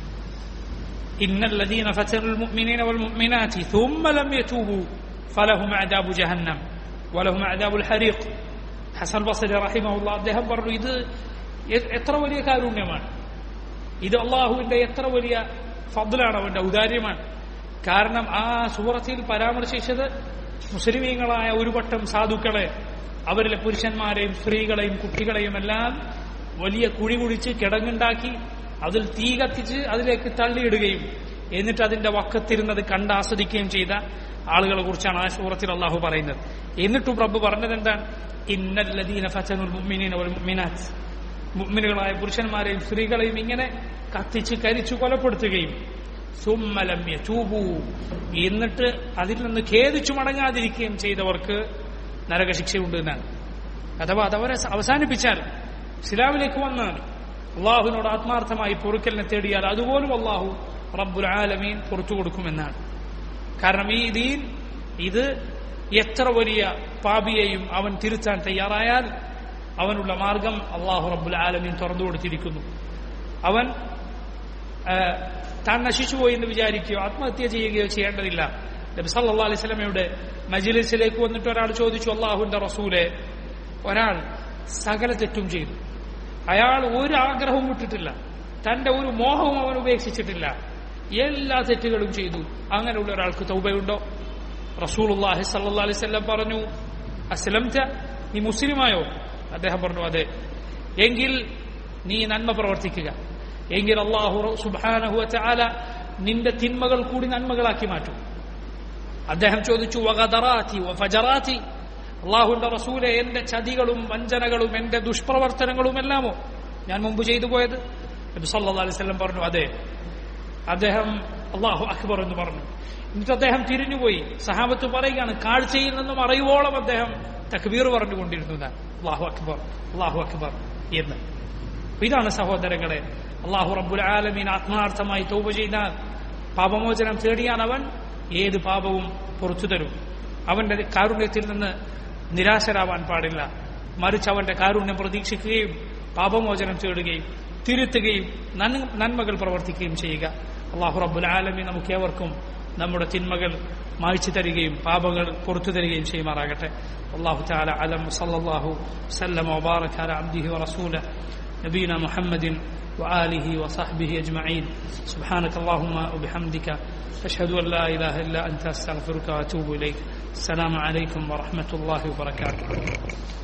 S1: إن الذين فتنوا المؤمنين والمؤمنات ثم لم يتوبوا فلهم عذاب جهنم ولهم عذاب الحريق ഹസൻ ബസരി റഹിമുള്ള അദ്ദേഹം പറഞ്ഞു ഇത് എത്ര വലിയ കാരുണ്യമാണ് ഇത് അള്ളാഹുവിന്റെ എത്ര വലിയ ഫضലാണ് അവന്റെ ഔദാര്യമാണ് കാരണം ആ സൂറത്തിൽ പരാമർശിച്ചത് മുസ്ലിമീങ്ങളായ ഒരു വട്ടം സാധുക്കളെ അവരിലെ പുരുഷന്മാരെയും സ്ത്രീകളെയും കുട്ടികളെയും എല്ലാം വലിയ കുഴി കുഴിച്ച് കിടങ്ങുണ്ടാക്കി അതിൽ തീ കത്തിച്ച് അതിലേക്ക് തള്ളിയിടുകയും എന്നിട്ട് അതിന്റെ വക്കത്തിരുന്നത് കണ്ടാസ്വദിക്കുകയും ചെയ്ത ആളുകളെ കുറിച്ചാണ് ആ സൂറത്തിൽ അള്ളാഹു പറയുന്നത് എന്നിട്ടും പ്രഭു പറഞ്ഞത് എന്താണ് ഇന്നല്ലദീന ഫച്ചനുൽ മുഅ്മിനീന വൽ മുഅ്മിനാത്ത് മുഅ്മിനുകളായ പുരുഷന്മാരെയും സ്ത്രീകളെയും ഇങ്ങനെ കത്തിച്ച് കരിച്ചു കൊലപ്പെടുത്തുകയും സുമ്മലം യതൂബു എന്നിട്ട് അതിൽ നിന്ന് ഖേദിച്ചു മടങ്ങാതിരിക്കുകയും ചെയ്തവർക്ക് നരകശിക്ഷയുണ്ട് എന്നാണ് അഥവാ അതവരെ അവസാനിപ്പിച്ചാൽ ഇസ്ലാമിലേക്ക് വന്ന് അള്ളാഹുവിനോട് ആത്മാർത്ഥമായി പൊറുക്കലിനെ തേടിയാൽ അതുപോലും അള്ളാഹു റബ്ബുൽ ആലമീൻ പുറത്തു കൊടുക്കുമെന്നാണ് കാരണം ഈ ദീൻ ഇത് എത്ര വലിയ പാപിയെയും അവൻ തിരുത്താൻ തയ്യാറായാൽ അവനുള്ള മാർഗം അള്ളാഹു റബ്ബുൽ ആലമീൻ തുറന്നു കൊടുത്തിരിക്കുന്നു അവൻ താൻ നശിച്ചുപോയി എന്ന് വിചാരിക്കുകയോ ആത്മഹത്യ ചെയ്യുകയോ ചെയ്യേണ്ടതില്ല നബി സല്ലാ അലൈഹി സ്വലമയുടെ മജിലിസിലേക്ക് വന്നിട്ട് ഒരാൾ ചോദിച്ചു അള്ളാഹുവിന്റെ റസൂലെ ഒരാൾ സകല തെറ്റും ചെയ്തു അയാൾ ഒരു ആഗ്രഹവും വിട്ടിട്ടില്ല തന്റെ ഒരു മോഹവും അവൻ ഉപേക്ഷിച്ചിട്ടില്ല എല്ലാ തെറ്റുകളും ചെയ്തു അങ്ങനെയുള്ള ഒരാൾക്ക് തൗബയുണ്ടോ റസൂലുള്ളാഹി സല്ലാ അലൈഹി സ്വല്ലം പറഞ്ഞു അസ്ലംത നീ മുസ്ലിമായോ അദ്ദേഹം പറഞ്ഞു അതെ എങ്കിൽ നീ നന്മ പ്രവർത്തിക്കുക എങ്കിൽ അള്ളാഹു സുബാനഹു ചാല നിന്റെ തിന്മകൾ കൂടി നന്മകളാക്കി മാറ്റും അദ്ദേഹം ചോദിച്ചു വഗദറാത്തി ഫജറാത്തി അള്ളാഹുന്റെ റസൂലെ എന്റെ ചതികളും വഞ്ചനകളും എന്റെ ദുഷ്പ്രവർത്തനങ്ങളും എല്ലാമോ ഞാൻ മുമ്പ് ചെയ്തു പോയത് നബി സല്ലാ അലൈഹി സ്വലം പറഞ്ഞു അതെ അദ്ദേഹം അള്ളാഹു അക്ബർ എന്ന് പറഞ്ഞു എന്നിട്ട് അദ്ദേഹം തിരിഞ്ഞുപോയി സഹാബത്ത് പറയുകയാണ് കാഴ്ചയിൽ നിന്നും അറിയുവോളം അദ്ദേഹം തക്ബീർ പറഞ്ഞുകൊണ്ടിരുന്നു അള്ളാഹു അക്ബർ അള്ളാഹു അക്ബർ എന്ന് ഇതാണ് സഹോദരങ്ങളെ അള്ളാഹു റബ്ബുൽ ആലമീൻ ആത്മാർത്ഥമായി തൗബ ചെയ്താൽ പാപമോചനം തേടിയാൽ അവൻ ഏത് പാപവും പുറത്തു തരും അവന്റെ കാരുണ്യത്തിൽ നിന്ന് നിരാശരാവാൻ പാടില്ല മറിച്ച് അവന്റെ കാരുണ്യം പ്രതീക്ഷിക്കുകയും പാപമോചനം തേടുകയും തിരുത്തുകയും നന്മകൾ പ്രവർത്തിക്കുകയും ചെയ്യുക അള്ളാഹു റബ്ബുൽ ആലമി നമുക്ക് ഏവർക്കും നമ്മുടെ തിന്മകൾ മായ്ച്ചു തരികയും പാപങ്ങൾ പുറത്തു തരികയും ചെയ്യുമാറാകട്ടെ അള്ളാഹു താല അലം സല്ലാഹു സല്ലം വബാറക് അല അബ്ദിഹി വറസൂല نبينا محمد وآله وصحبه أجمعين سبحانك اللهم وبحمدك أشهد أن لا إله إلا أنت أستغفرك وأتوب إليك السلام عليكم ورحمة الله وبركاته